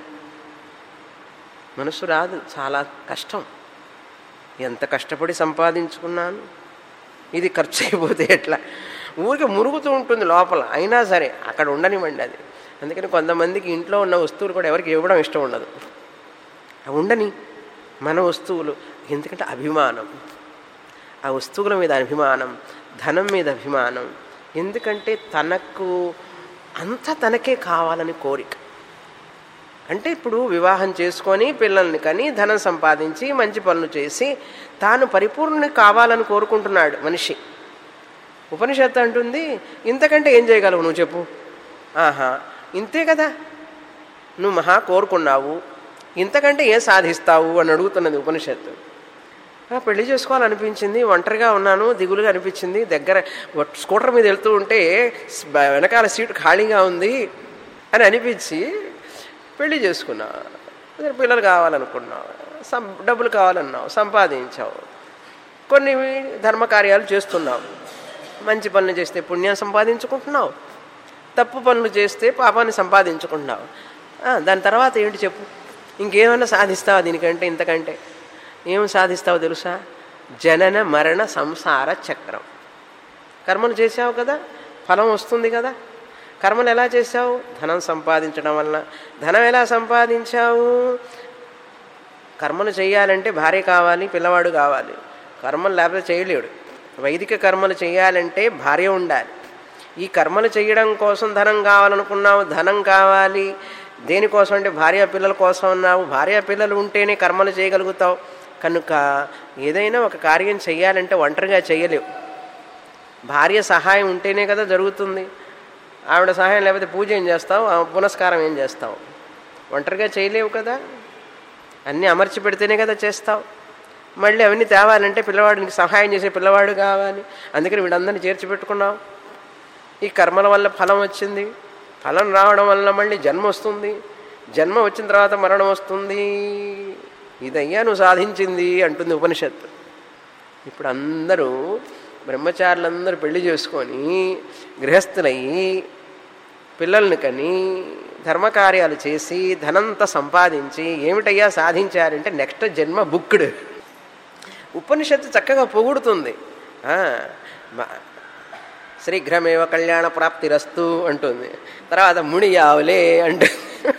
మనసు రాదు చాలా కష్టం ఎంత కష్టపడి సంపాదించుకున్నాను ఇది ఖర్చు అయిపోతే ఎట్లా ఊరికే మురుగుతూ ఉంటుంది లోపల అయినా సరే అక్కడ ఉండనివ్వండి అది అందుకని కొంతమందికి ఇంట్లో ఉన్న వస్తువులు కూడా ఎవరికి ఇవ్వడం ఇష్టం ఉండదు అవి ఉండని మన వస్తువులు ఎందుకంటే అభిమానం ఆ వస్తువుల మీద అభిమానం ధనం మీద అభిమానం ఎందుకంటే తనకు అంతా తనకే కావాలని కోరిక అంటే ఇప్పుడు వివాహం చేసుకొని పిల్లల్ని కని ధనం సంపాదించి మంచి పనులు చేసి తాను పరిపూర్ణుని కావాలని కోరుకుంటున్నాడు మనిషి ఉపనిషత్తు అంటుంది ఇంతకంటే ఏం చేయగలవు నువ్వు చెప్పు ఆహా ఇంతే కదా నువ్వు మహా కోరుకున్నావు ఇంతకంటే ఏం సాధిస్తావు అని అడుగుతున్నది ఉపనిషత్తు ఆ, పెళ్లి చేసుకోవాలనిపించింది ఒంటరిగా ఉన్నాను దిగులుగా అనిపించింది దగ్గర వ- స్కూటర్ మీద వెళ్తూ ఉంటే స్- బ- వెనకాల సీటు ఖాళీగా ఉంది అని అనిపించి పెళ్లి చేసుకున్నా అదే పిల్లలు కావాలనుకున్నావు సం డబ్బులు కావాలన్నావు సంపాదించావు కొన్ని ధర్మకార్యాలు చేస్తున్నావు మంచి పనులు చేస్తే పుణ్యం సంపాదించుకుంటున్నావు తప్పు పనులు చేస్తే పాపాన్ని సంపాదించుకుంటున్నావు ఆ, దాని తర్వాత ఏంటి చెప్పు ఇంకేమైనా సాధిస్తావా దీనికంటే ఇంతకంటే ఏం సాధిస్తావో తెలుసా జనన మరణ సంసార చక్రం కర్మలు చేసావు కదా ఫలం వస్తుంది కదా కర్మలు ఎలా చేసావు ధనం సంపాదించడం వలన ధనం ఎలా సంపాదించావు కర్మలు చేయాలంటే భార్య కావాలి పిల్లవాడు కావాలి కర్మలు లేకపోతే చేయలేడు వైదిక కర్మలు చేయాలంటే భార్య ఉండాలి ఈ కర్మలు చేయడం కోసం ధనం కావాలనుకున్నావు ధనం కావాలి దేనికోసం అంటే భార్య పిల్లల కోసం ఉన్నావు భార్య పిల్లలు ఉంటేనే కర్మలు చేయగలుగుతావు కనుక ఏదైనా ఒక కార్యం చేయాలంటే ఒంటరిగా చేయలేవు భార్య సహాయం ఉంటేనే కదా జరుగుతుంది ఆవిడ సహాయం లేకపోతే పూజ ఏం చేస్తావు ఆ పునస్కారం ఏం చేస్తావు ఒంటరిగా చేయలేవు కదా అన్నీ అమర్చి పెడితేనే కదా చేస్తావు మళ్ళీ అవన్నీ తేవాలంటే పిల్లవాడికి సహాయం చేసే పిల్లవాడు కావాలి అందుకని వీడందరినీ చేర్చి పెట్టుకున్నావు ఈ కర్మల వల్ల ఫలం వచ్చింది ఫలం రావడం వల్ల మళ్ళీ జన్మ వస్తుంది జన్మ వచ్చిన తర్వాత మరణం వస్తుంది ఇదయ్యా నువ్వు సాధించింది అంటుంది ఉపనిషత్తు ఇప్పుడు అందరూ బ్రహ్మచారులందరూ పెళ్లి చేసుకొని గృహస్థులయ్యి పిల్లల్ని కని ధర్మకార్యాలు చేసి ధనంతా సంపాదించి ఏమిటయ్యా సాధించారంటే నెక్స్ట్ జన్మ బుక్కుడు ఉపనిషత్తు చక్కగా పొగుడుతుంది ఆ, మ- శీఘ్రమేవ కళ్యాణ ప్రాప్తిరస్తు అంటుంది తర్వాత ముడియావులే అంటుంది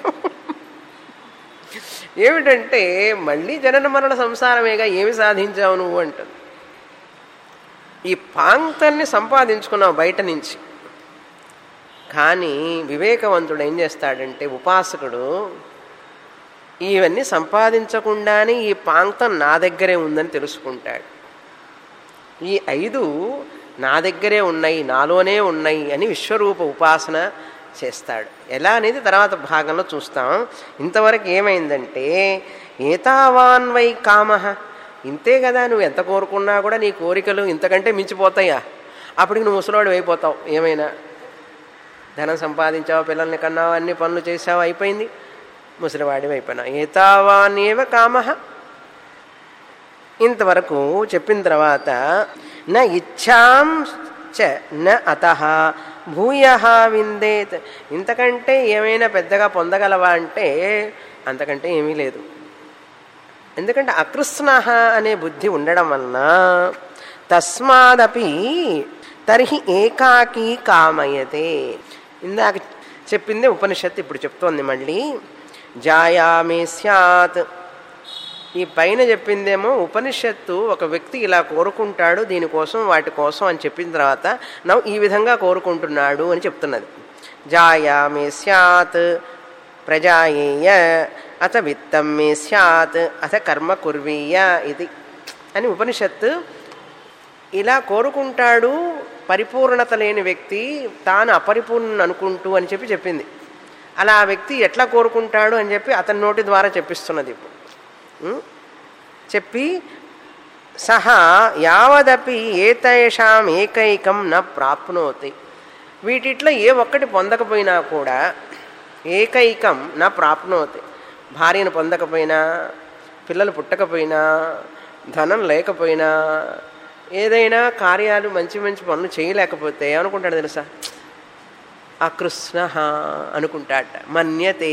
ఏమిటంటే మళ్ళీ జనన మరణ సంసారమేగా ఏమి సాధించావు నువ్వు అంటుంది ఈ పాంక్తల్ని సంపాదించుకున్నావు బయట నుంచి కానీ వివేకవంతుడు ఏం చేస్తాడంటే ఉపాసకుడు ఇవన్నీ సంపాదించకుండానే ఈ పాంక్తం నా దగ్గరే ఉందని తెలుసుకుంటాడు ఈ ఐదు నా దగ్గరే ఉన్నాయి నాలోనే ఉన్నాయి అని విశ్వరూప ఉపాసన చేస్తాడు ఎలా అనేది తర్వాత భాగంలో చూస్తాం ఇంతవరకు ఏమైందంటే ఏతావాన్ వై కామ ఇంతే కదా నువ్వు ఎంత కోరుకున్నా కూడా నీ కోరికలు ఇంతకంటే మించిపోతాయా అప్పటికి నువ్వు ముసలివాడు అయిపోతావు ఏమైనా ధనం సంపాదించావు పిల్లల్ని కన్నావు అన్ని పనులు చేసావు అయిపోయింది ముసలివాడి అయిపోయినావు ఏతావానేవ కామ ఇంతవరకు చెప్పిన తర్వాత నా ఇచ్ఛాం చ న అత భూయ విందేత్ ఇంతకంటే ఏమైనా పెద్దగా పొందగలవా అంటే అంతకంటే ఏమీ లేదు ఎందుకంటే అకృష్ణ అనే బుద్ధి ఉండడం వలన తస్మాదపి తర్హి ఏకాకి కామయతే ఇందాక చెప్పిందే ఉపనిషత్తు ఇప్పుడు చెప్తోంది మళ్ళీ జాయామే స్యాత్ ఈ పైన చెప్పిందేమో ఉపనిషత్తు ఒక వ్యక్తి ఇలా కోరుకుంటాడు దీనికోసం వాటి కోసం అని చెప్పిన తర్వాత నవ్వు ఈ విధంగా కోరుకుంటున్నాడు అని చెప్తున్నది జాయామే స్యాత్ ప్రజాయేయ అత విత్తం మే స్యాత్ అత కర్మ కుర్వీయ ఇది అని ఉపనిషత్తు ఇలా కోరుకుంటాడు పరిపూర్ణత లేని వ్యక్తి తాను అపరిపూర్ణ అనుకుంటూ అని చెప్పి చెప్పింది అలా ఆ వ్యక్తి ఎట్లా కోరుకుంటాడు అని చెప్పి అతని నోటి ద్వారా చెప్పిస్తున్నది ఇప్పుడు ఉం? చెప్పి సహా యావదపి ఏతేషాం ఏకైకం న ప్రాప్నోతి వీటిట్లో ఏ ఒక్కటి పొందకపోయినా కూడా ఏకైకం నా ప్రాప్నోతి భార్యను పొందకపోయినా పిల్లలు పుట్టకపోయినా ధనం లేకపోయినా ఏదైనా కార్యాలు మంచి మంచి పనులు చేయలేకపోతే ఏమనుకుంటాడు తెలుసా అకృష్ణ అనుకుంటాట మన్యతే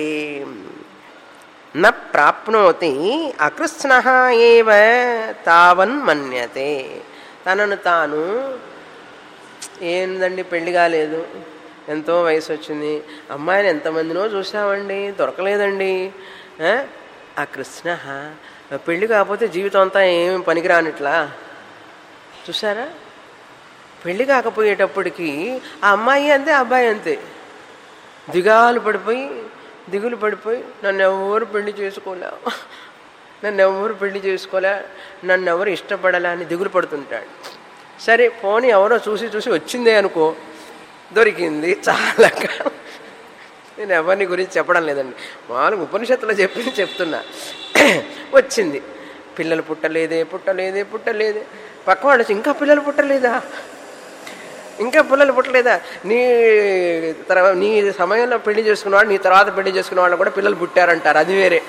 న ప్రాప్నోతి అకృష్ణ ఏవ తావన్ మన్యతే తనను తాను ఏందండి పెళ్లి కాలేదు ఎంతో వయసు వచ్చింది అమ్మాయిని ఎంతమందినో చూసామండి దొరకలేదండి ఆ? ఆ కృష్ణ పెళ్లి కాకపోతే జీవితం అంతా ఏమి పనికిరానిట్లా చూసారా పెళ్లి కాకపోయేటప్పటికి ఆ అమ్మాయి అంతే ఆ అబ్బాయి అంతే దిగాలు పడిపోయి దిగులు పడిపోయి నన్ను ఎవరు పెళ్లి చేసుకోలే నన్ను ఎవరు పెళ్లి చేసుకోలే నన్ను ఎవరు ఇష్టపడలే అని దిగులు పడుతుంటాడు సరే పోనీ ఎవరో చూసి చూసి వచ్చిందే అనుకో దొరికింది చాలా నేను ఎవరిని గురించి చెప్పడం లేదండి మామూలుగా ఉపనిషత్తులో చెప్పి చెప్తున్నా వచ్చింది పిల్లలు పుట్టలేదే పుట్టలేదే పుట్టలేదే పక్కవాడు వచ్చి, ఇంకా పిల్లలు పుట్టలేదా ఇంకా పిల్లలు పుట్టలేదా నీ తర్వాత నీ సమయంలో పెళ్లి చేసుకున్నవాడు నీ తర్వాత పెళ్లి చేసుకున్న వాళ్ళు కూడా పిల్లలు పుట్టారంటారు అది వేరే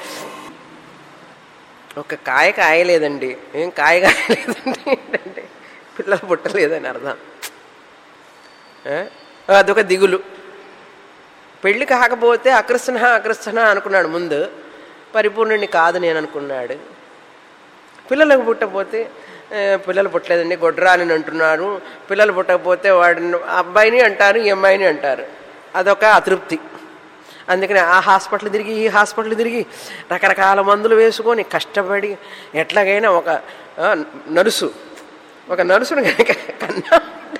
ఒక కాయ కాయలేదండి ఏం కాయ కాయలేదండి ఏంటంటే పిల్లలు పుట్టలేదని అర్థం ఏ? అదొక దిగులు పెళ్లి కాకపోతే అకృష్ణ అకృష్ణ అనుకున్నాడు ముందు పరిపూర్ణుడిని కాదు నేను అనుకున్నాడు పిల్లలకు పుట్టకపోతే ఏ, పిల్లలు పుట్టలేదండి గొడ్రాలని అంటున్నారు పిల్లలు పుట్టకపోతే వాడిని అబ్బాయిని అంటారు ఈ అమ్మాయిని అంటారు అదొక అతృప్తి అందుకని ఆ హాస్పిటల్ తిరిగి ఈ హాస్పిటల్ తిరిగి రకరకాల మందులు వేసుకొని కష్టపడి ఎట్లాగైనా ఒక ఆ, నలుసు ఒక నలుసును కనుక కన్నా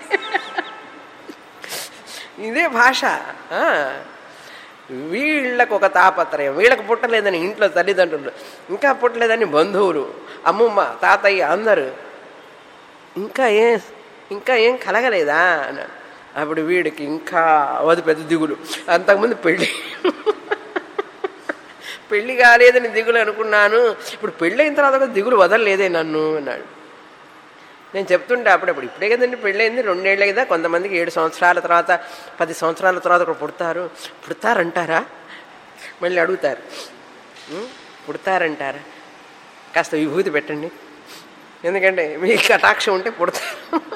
ఇదే భాష ఆ. వీళ్ళకు ఒక తాపత్రయం వీళ్ళకు పుట్టలేదని ఇంట్లో తల్లిదండ్రులు ఇంకా పుట్టలేదని బంధువులు అమ్మమ్మ తాతయ్య అందరూ ఇంకా ఏం ఇంకా ఏం కలగలేదా అన్నాడు అప్పుడు వీడికి ఇంకా అవది పెద్ద దిగులు అంతకుముందు పెళ్ళి పెళ్లి కాలేదని దిగులు అనుకున్నాను ఇప్పుడు పెళ్ళి అయిన తర్వాత కూడా దిగులు వదలలేదే నన్ను అన్నాడు నేను చెప్తుంటే అప్పుడప్పుడు ఇప్పుడే కదండి పెళ్ళయింది రెండేళ్ళే కదా కొంతమందికి ఏడు సంవత్సరాల తర్వాత పది సంవత్సరాల తర్వాత కూడా పుడతారు పుడతారంటారా మళ్ళీ అడుగుతారు ఉం? పుడతారంటారా కాస్త విభూతి పెట్టండి ఎందుకంటే మీ కటాక్షం ఉంటే పుడతారు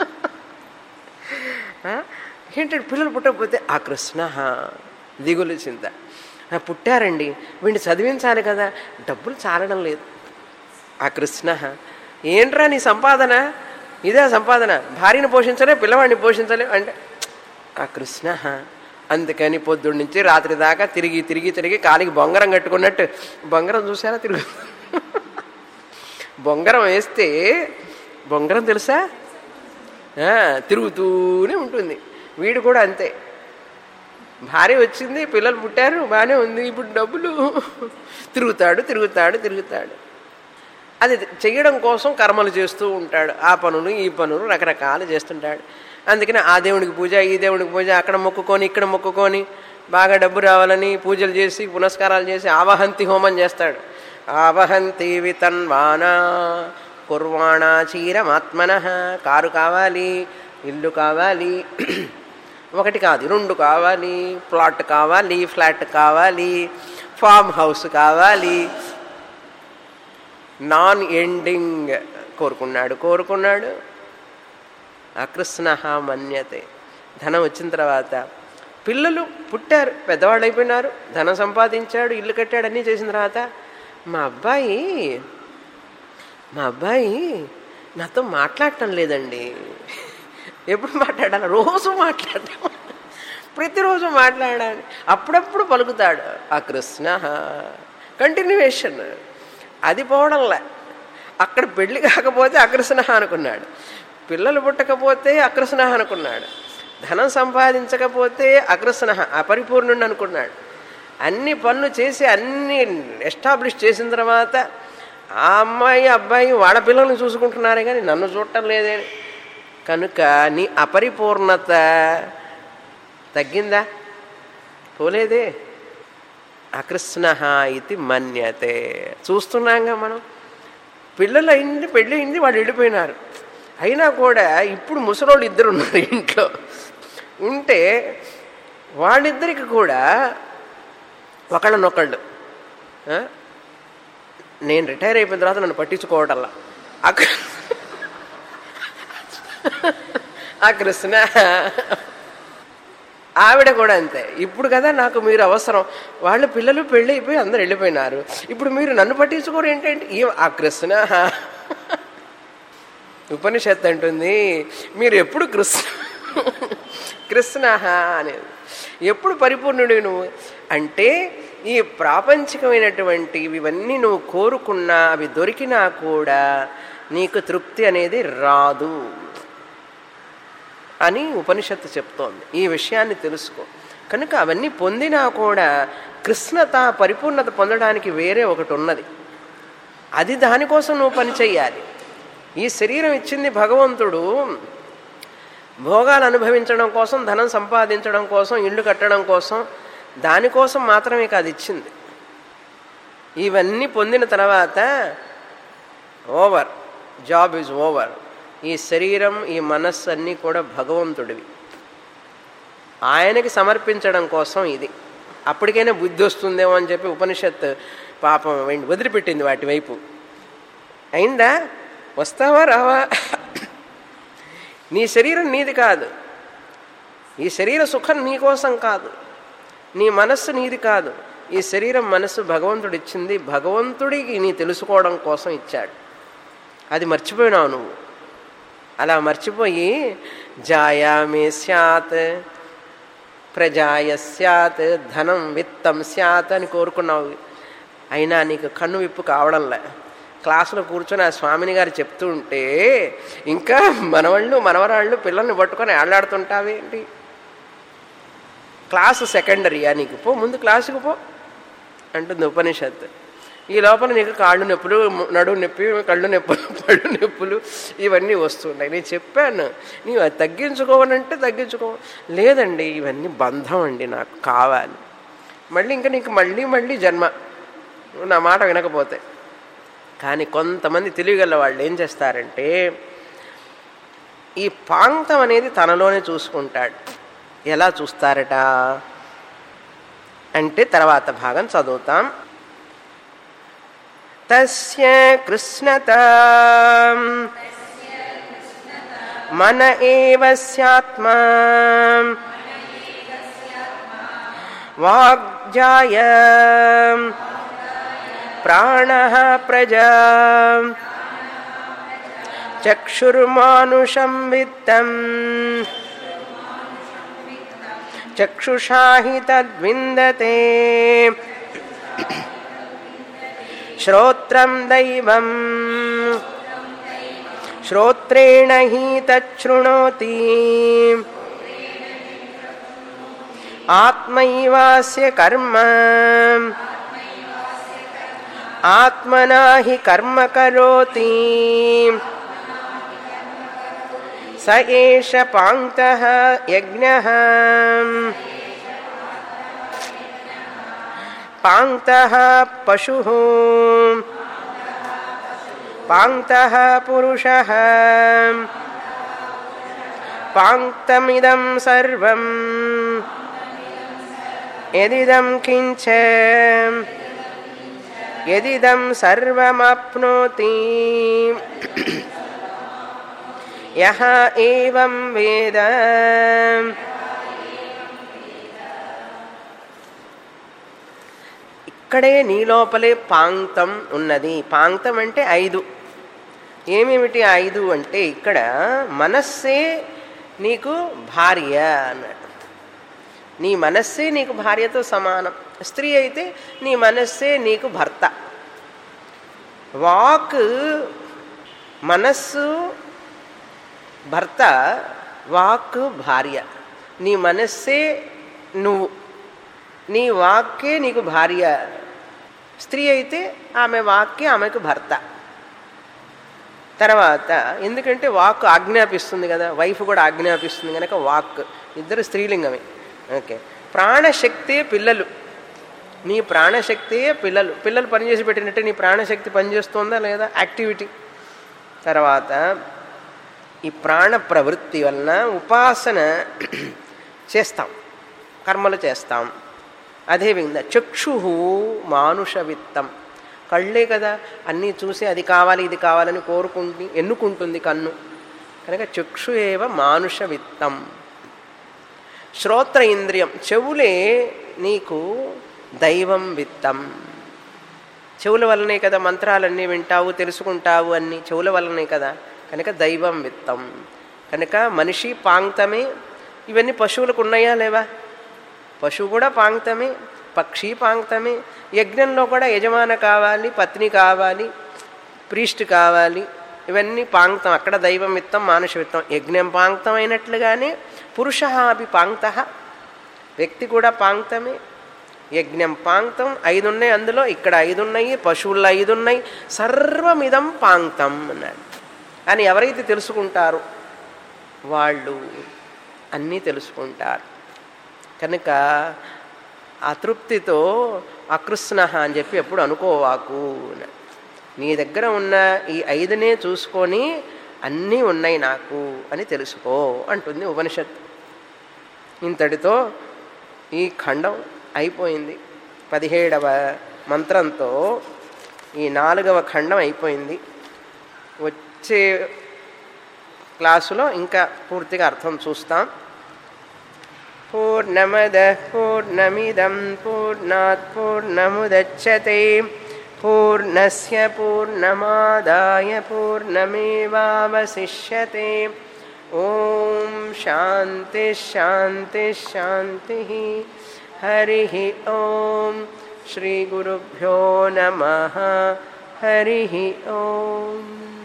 ఆ? ఏంటంటే పిల్లలు పుట్టకపోతే ఆ కృష్ణ దిగులు చింత ఆ, పుట్టారండి వీడిని చదివించాలి కదా డబ్బులు చాలడం లేదు ఆ కృష్ణ ఏంట్రా నీ సంపాదన ఇదే సంపాదన భార్యను పోషించలే పిల్లవాడిని పోషించలే అంటే ఆ కృష్ణ అందుకని పొద్దున్న నుంచి రాత్రి దాకా తిరిగి తిరిగి తిరిగి కాలికి బొంగరం కట్టుకున్నట్టు బొంగరం చూసారా తిరుగు బొంగరం వేస్తే బొంగరం తెలుసా ఆ, తిరుగుతూనే ఉంటుంది వీడు కూడా అంతే భార్య వచ్చింది పిల్లలు పుట్టారు బాగానే ఉంది ఇప్పుడు డబ్బులు తిరుగుతాడు తిరుగుతాడు తిరుగుతాడు అది చెయ్యడం కోసం కర్మలు చేస్తూ ఉంటాడు ఆ పనులు ఈ పనులు రకరకాలు చేస్తుంటాడు అందుకని ఆ దేవుడికి పూజ ఈ దేవుడికి పూజ అక్కడ మొక్కుకొని ఇక్కడ మొక్కుకొని బాగా డబ్బు రావాలని పూజలు చేసి పునస్కారాలు చేసి ఆవహంతి హోమం చేస్తాడు ఆవహంతి వితన్వానా కుర్వాణ చీరమాత్మన కారు కావాలి ఇల్లు కావాలి ఒకటి కాదు రెండు కావాలి ప్లాట్ కావాలి ఫ్లాట్ కావాలి ఫామ్ హౌస్ కావాలి నాన్ ఎండింగ్ కోరుకున్నాడు కోరుకున్నాడు అకృష్ణ మన్యతే ధనం వచ్చిన తర్వాత పిల్లలు పుట్టారు పెద్దవాళ్ళు అయిపోయినారు ధనం సంపాదించాడు ఇల్లు కట్టాడు అన్నీ చేసిన తర్వాత మా అబ్బాయి మా అబ్బాయి నాతో మాట్లాడటం లేదండి ఎప్పుడు మాట్లాడాలి రోజు మాట్లాడటం ప్రతిరోజు మాట్లాడాలి అప్పుడప్పుడు పలుకుతాడు ఆ కృష్ణ కంటిన్యూవేషన్ అది పోవడంలే అక్కడ పెళ్లి కాకపోతే అకృష్ణ అనుకున్నాడు పిల్లలు పుట్టకపోతే అకృష్ణ అనుకున్నాడు ధనం సంపాదించకపోతే అకృష్ణ అపరిపూర్ణుడు అనుకున్నాడు అన్ని పనులు చేసి అన్ని ఎస్టాబ్లిష్ చేసిన తర్వాత ఆ అమ్మాయి అబ్బాయి వాళ్ళ పిల్లల్ని చూసుకుంటున్నారే కానీ నన్ను చూడటం లేదే కనుక నీ అపరిపూర్ణత తగ్గిందా పోలేదే అకృష్ణ ఇది మన్యతే చూస్తున్నాంగా మనం పిల్లలు అయింది పెళ్ళి అయింది వాళ్ళు వెళ్ళిపోయినారు అయినా కూడా ఇప్పుడు ముసలోళ్ళు ఇద్దరు ఉన్నారు ఇంట్లో ఉంటే వాళ్ళిద్దరికి కూడా ఒకళ్ళనొకళ్ళు ఆ? నేను రిటైర్ అయిపోయిన తర్వాత నన్ను పట్టించుకోవటల్లా అక్కడ ఆ కృష్ణ ఆవిడ కూడా అంతే ఇప్పుడు కదా నాకు మీరు అవసరం వాళ్ళ పిల్లలు పెళ్ళి అయిపోయి అందరు వెళ్ళిపోయినారు ఇప్పుడు మీరు నన్ను పట్టించుకోరు ఏంటంటే ఈ ఆ కృష్ణ ఉపనిషత్తు అంటుంది మీరు ఎప్పుడు కృష్ణ కృష్ణ అనేది ఎప్పుడు పరిపూర్ణుడు నువ్వు అంటే ఈ ప్రాపంచికమైనటువంటి ఇవన్నీ నువ్వు కోరుకున్నా అవి దొరికినా కూడా నీకు తృప్తి అనేది రాదు అని ఉపనిషత్తు చెప్తోంది ఈ విషయాన్ని తెలుసుకో కనుక అవన్నీ పొందినా కూడా కృష్ణత పరిపూర్ణత పొందడానికి వేరే ఒకటి ఉన్నది అది దానికోసం నువ్వు పని చెయ్యాలి ఈ శరీరం ఇచ్చింది భగవంతుడు భోగాలు అనుభవించడం కోసం ధనం సంపాదించడం కోసం ఇల్లు కట్టడం కోసం దానికోసం మాత్రమే కాదు ఇచ్చింది ఇవన్నీ పొందిన తర్వాత ఓవర్ జాబ్ ఈజ్ ఓవర్ ఈ శరీరం ఈ మనస్సు అన్నీ కూడా భగవంతుడివి ఆయనకి సమర్పించడం కోసం ఇది అప్పటికైనా బుద్ధి వస్తుందేమో అని చెప్పి ఉపనిషత్ పాపం వెండి వదిలిపెట్టింది వాటి వైపు అయిందా వస్తావా రావా నీ శరీరం నీది కాదు ఈ శరీర సుఖం నీ కోసం కాదు నీ మనస్సు నీది కాదు ఈ శరీరం మనస్సు భగవంతుడు ఇచ్చింది భగవంతుడికి నీ తెలుసుకోవడం కోసం ఇచ్చాడు అది మర్చిపోయినావు నువ్వు అలా మర్చిపోయి జాయామే స్యాత్ ప్రజాయ స్యాత్ ధనం విత్తం స్యాత్ అని కోరుకున్నావు అయినా నీకు కన్ను విప్పు కావడంలే క్లాసులో కూర్చొని ఆ స్వామిని గారు చెప్తూ ఉంటే ఇంకా మనవాళ్ళు మనవరాళ్ళు పిల్లల్ని పట్టుకొని ఆడలాడుతుంటావేంటి క్లాసు సెకండరీయా నీకు పో ముందు క్లాసుకు పో అంటుంది ఉపనిషత్తు ఈ లోపల నీకు కాళ్ళు నొప్పులు నడువు నొప్పి కళ్ళు నొప్పులు పళ్ళు నొప్పులు ఇవన్నీ వస్తున్నాయి నేను చెప్పాను నీవు అది తగ్గించుకోవనంటే తగ్గించుకో లేదండి ఇవన్నీ బంధం అండి నాకు కావాలి మళ్ళీ ఇంకా నీకు మళ్ళీ మళ్ళీ జన్మ నువ్వు నా మాట వినకపోతే కానీ కొంతమంది తెలియగల వాళ్ళు ఏం చేస్తారంటే ఈ పాంక్తం అనేది తనలోనే చూసుకుంటాడు ఎలా చూస్తారట అంటే తర్వాత భాగం చదువుతాం తస్య కృష్ణత మన ఏవ స్యాత్మా వాగ్జాయ ప్రాణ ప్రజా చక్షుర్మానుషం విత్తం చక్షుషా హి తద్విందతే శ్రోత్రం దైవం శ్రోత్రేణ హి తృణోతి ఆత్మైవాస్య కర్మ ఆత్మనా హి కర్మ కరోతి స ఏష పాంక్త యజ్ఞ పాంక్త పశు పాంక్త పురుష పాంక్తమిదం సర్వం యదిదం కించ యదిదం సర్వమాప్నోతి యహ ఏవం వేద ఇక్కడే నీ లోపలే పాంక్తం ఉన్నది పాంక్తం అంటే ఐదు ఏమేమిటి ఆ ఐదు అంటే ఇక్కడ మనస్సే నీకు భార్య అన్నాడు నీ మనస్సే నీకు భార్యతో సమానం స్త్రీ అయితే నీ మనస్సే నీకు భర్త వాక్ మనస్సు భర్త వాక్ భార్య నీ మనస్సే నువ్వు నీ వాక్కే నీకు భార్య స్త్రీ అయితే ఆమె వాక్కే ఆమెకు భర్త తర్వాత ఎందుకంటే వాక్ ఆజ్ఞాపిస్తుంది కదా వైఫ్ కూడా ఆజ్ఞాపిస్తుంది కనుక వాక్ ఇద్దరు స్త్రీలింగమే ఓకే ప్రాణశక్తే పిల్లలు నీ ప్రాణశక్తే పిల్లలు పిల్లలు పనిచేసి పెట్టినట్టే నీ ప్రాణశక్తి పనిచేస్తుందా లేదా యాక్టివిటీ తర్వాత ఈ ప్రాణ ప్రవృత్తి వలన ఉపాసన చేస్తాం కర్మలు చేస్తాం అదేవిధంగా చక్షు మానుష విత్తం కళ్ళే కదా అన్నీ చూసి అది కావాలి ఇది కావాలని కోరుకుంటుంది ఎన్నుకుంటుంది కన్ను కనుక చక్షు ఏవ మానుష విత్తం శ్రోత్ర ఇంద్రియం చెవులే నీకు దైవం విత్తం చెవుల వల్లనే కదా మంత్రాలన్నీ వింటావు తెలుసుకుంటావు అన్నీ చెవుల వల్లనే కదా కనుక దైవం విత్తం కనుక మనిషి పాంక్తమే ఇవన్నీ పశువులకు ఉన్నాయా లేవా పశువు కూడా పాంక్తమే పక్షి పాంక్తమే యజ్ఞంలో కూడా యజమాన కావాలి పత్ని కావాలి ప్రీస్ట్ కావాలి ఇవన్నీ పాంక్తం అక్కడ దైవం విత్తం మానుష విత్తం యజ్ఞం పాంక్తం అయినట్లుగానే పురుష అవి పాంక్త వ్యక్తి కూడా పాంక్తమే యజ్ఞం పాంక్తం ఐదు ఉన్నాయి అందులో ఇక్కడ ఐదు ఉన్నాయి పశువుల్లో ఐదు ఉన్నాయి సర్వమిదం పాంక్తం అన్నాడు అని ఎవరైతే తెలుసుకుంటారో వాళ్ళు అన్నీ తెలుసుకుంటారు కనుక అతృప్తితో అకృష్ణ అని చెప్పి ఎప్పుడు అనుకోవాకు నీ దగ్గర ఉన్న ఈ ఐదునే చూసుకొని అన్నీ ఉన్నాయి నాకు అని తెలుసుకో అంటుంది ఉపనిషత్తు ఇంతటితో ఈ ఖండం అయిపోయింది పదిహేడవ మంత్రంతో ఈ నాలుగవ ఖండం అయిపోయింది వచ్చే క్లాసులో ఇంకా పూర్తిగా అర్థం చూస్తాం పూర్ణమద పూర్ణమిదం పూర్ణాత్ పూర్ణముదచ్చతే పూర్ణస్య పూర్ణమాదాయ పూర్ణమేవావశిష్యతే ఓం శాంతి శాంతి శాంతి హరి ఓం శ్రీ గురుభ్యో నమ హరి ఓం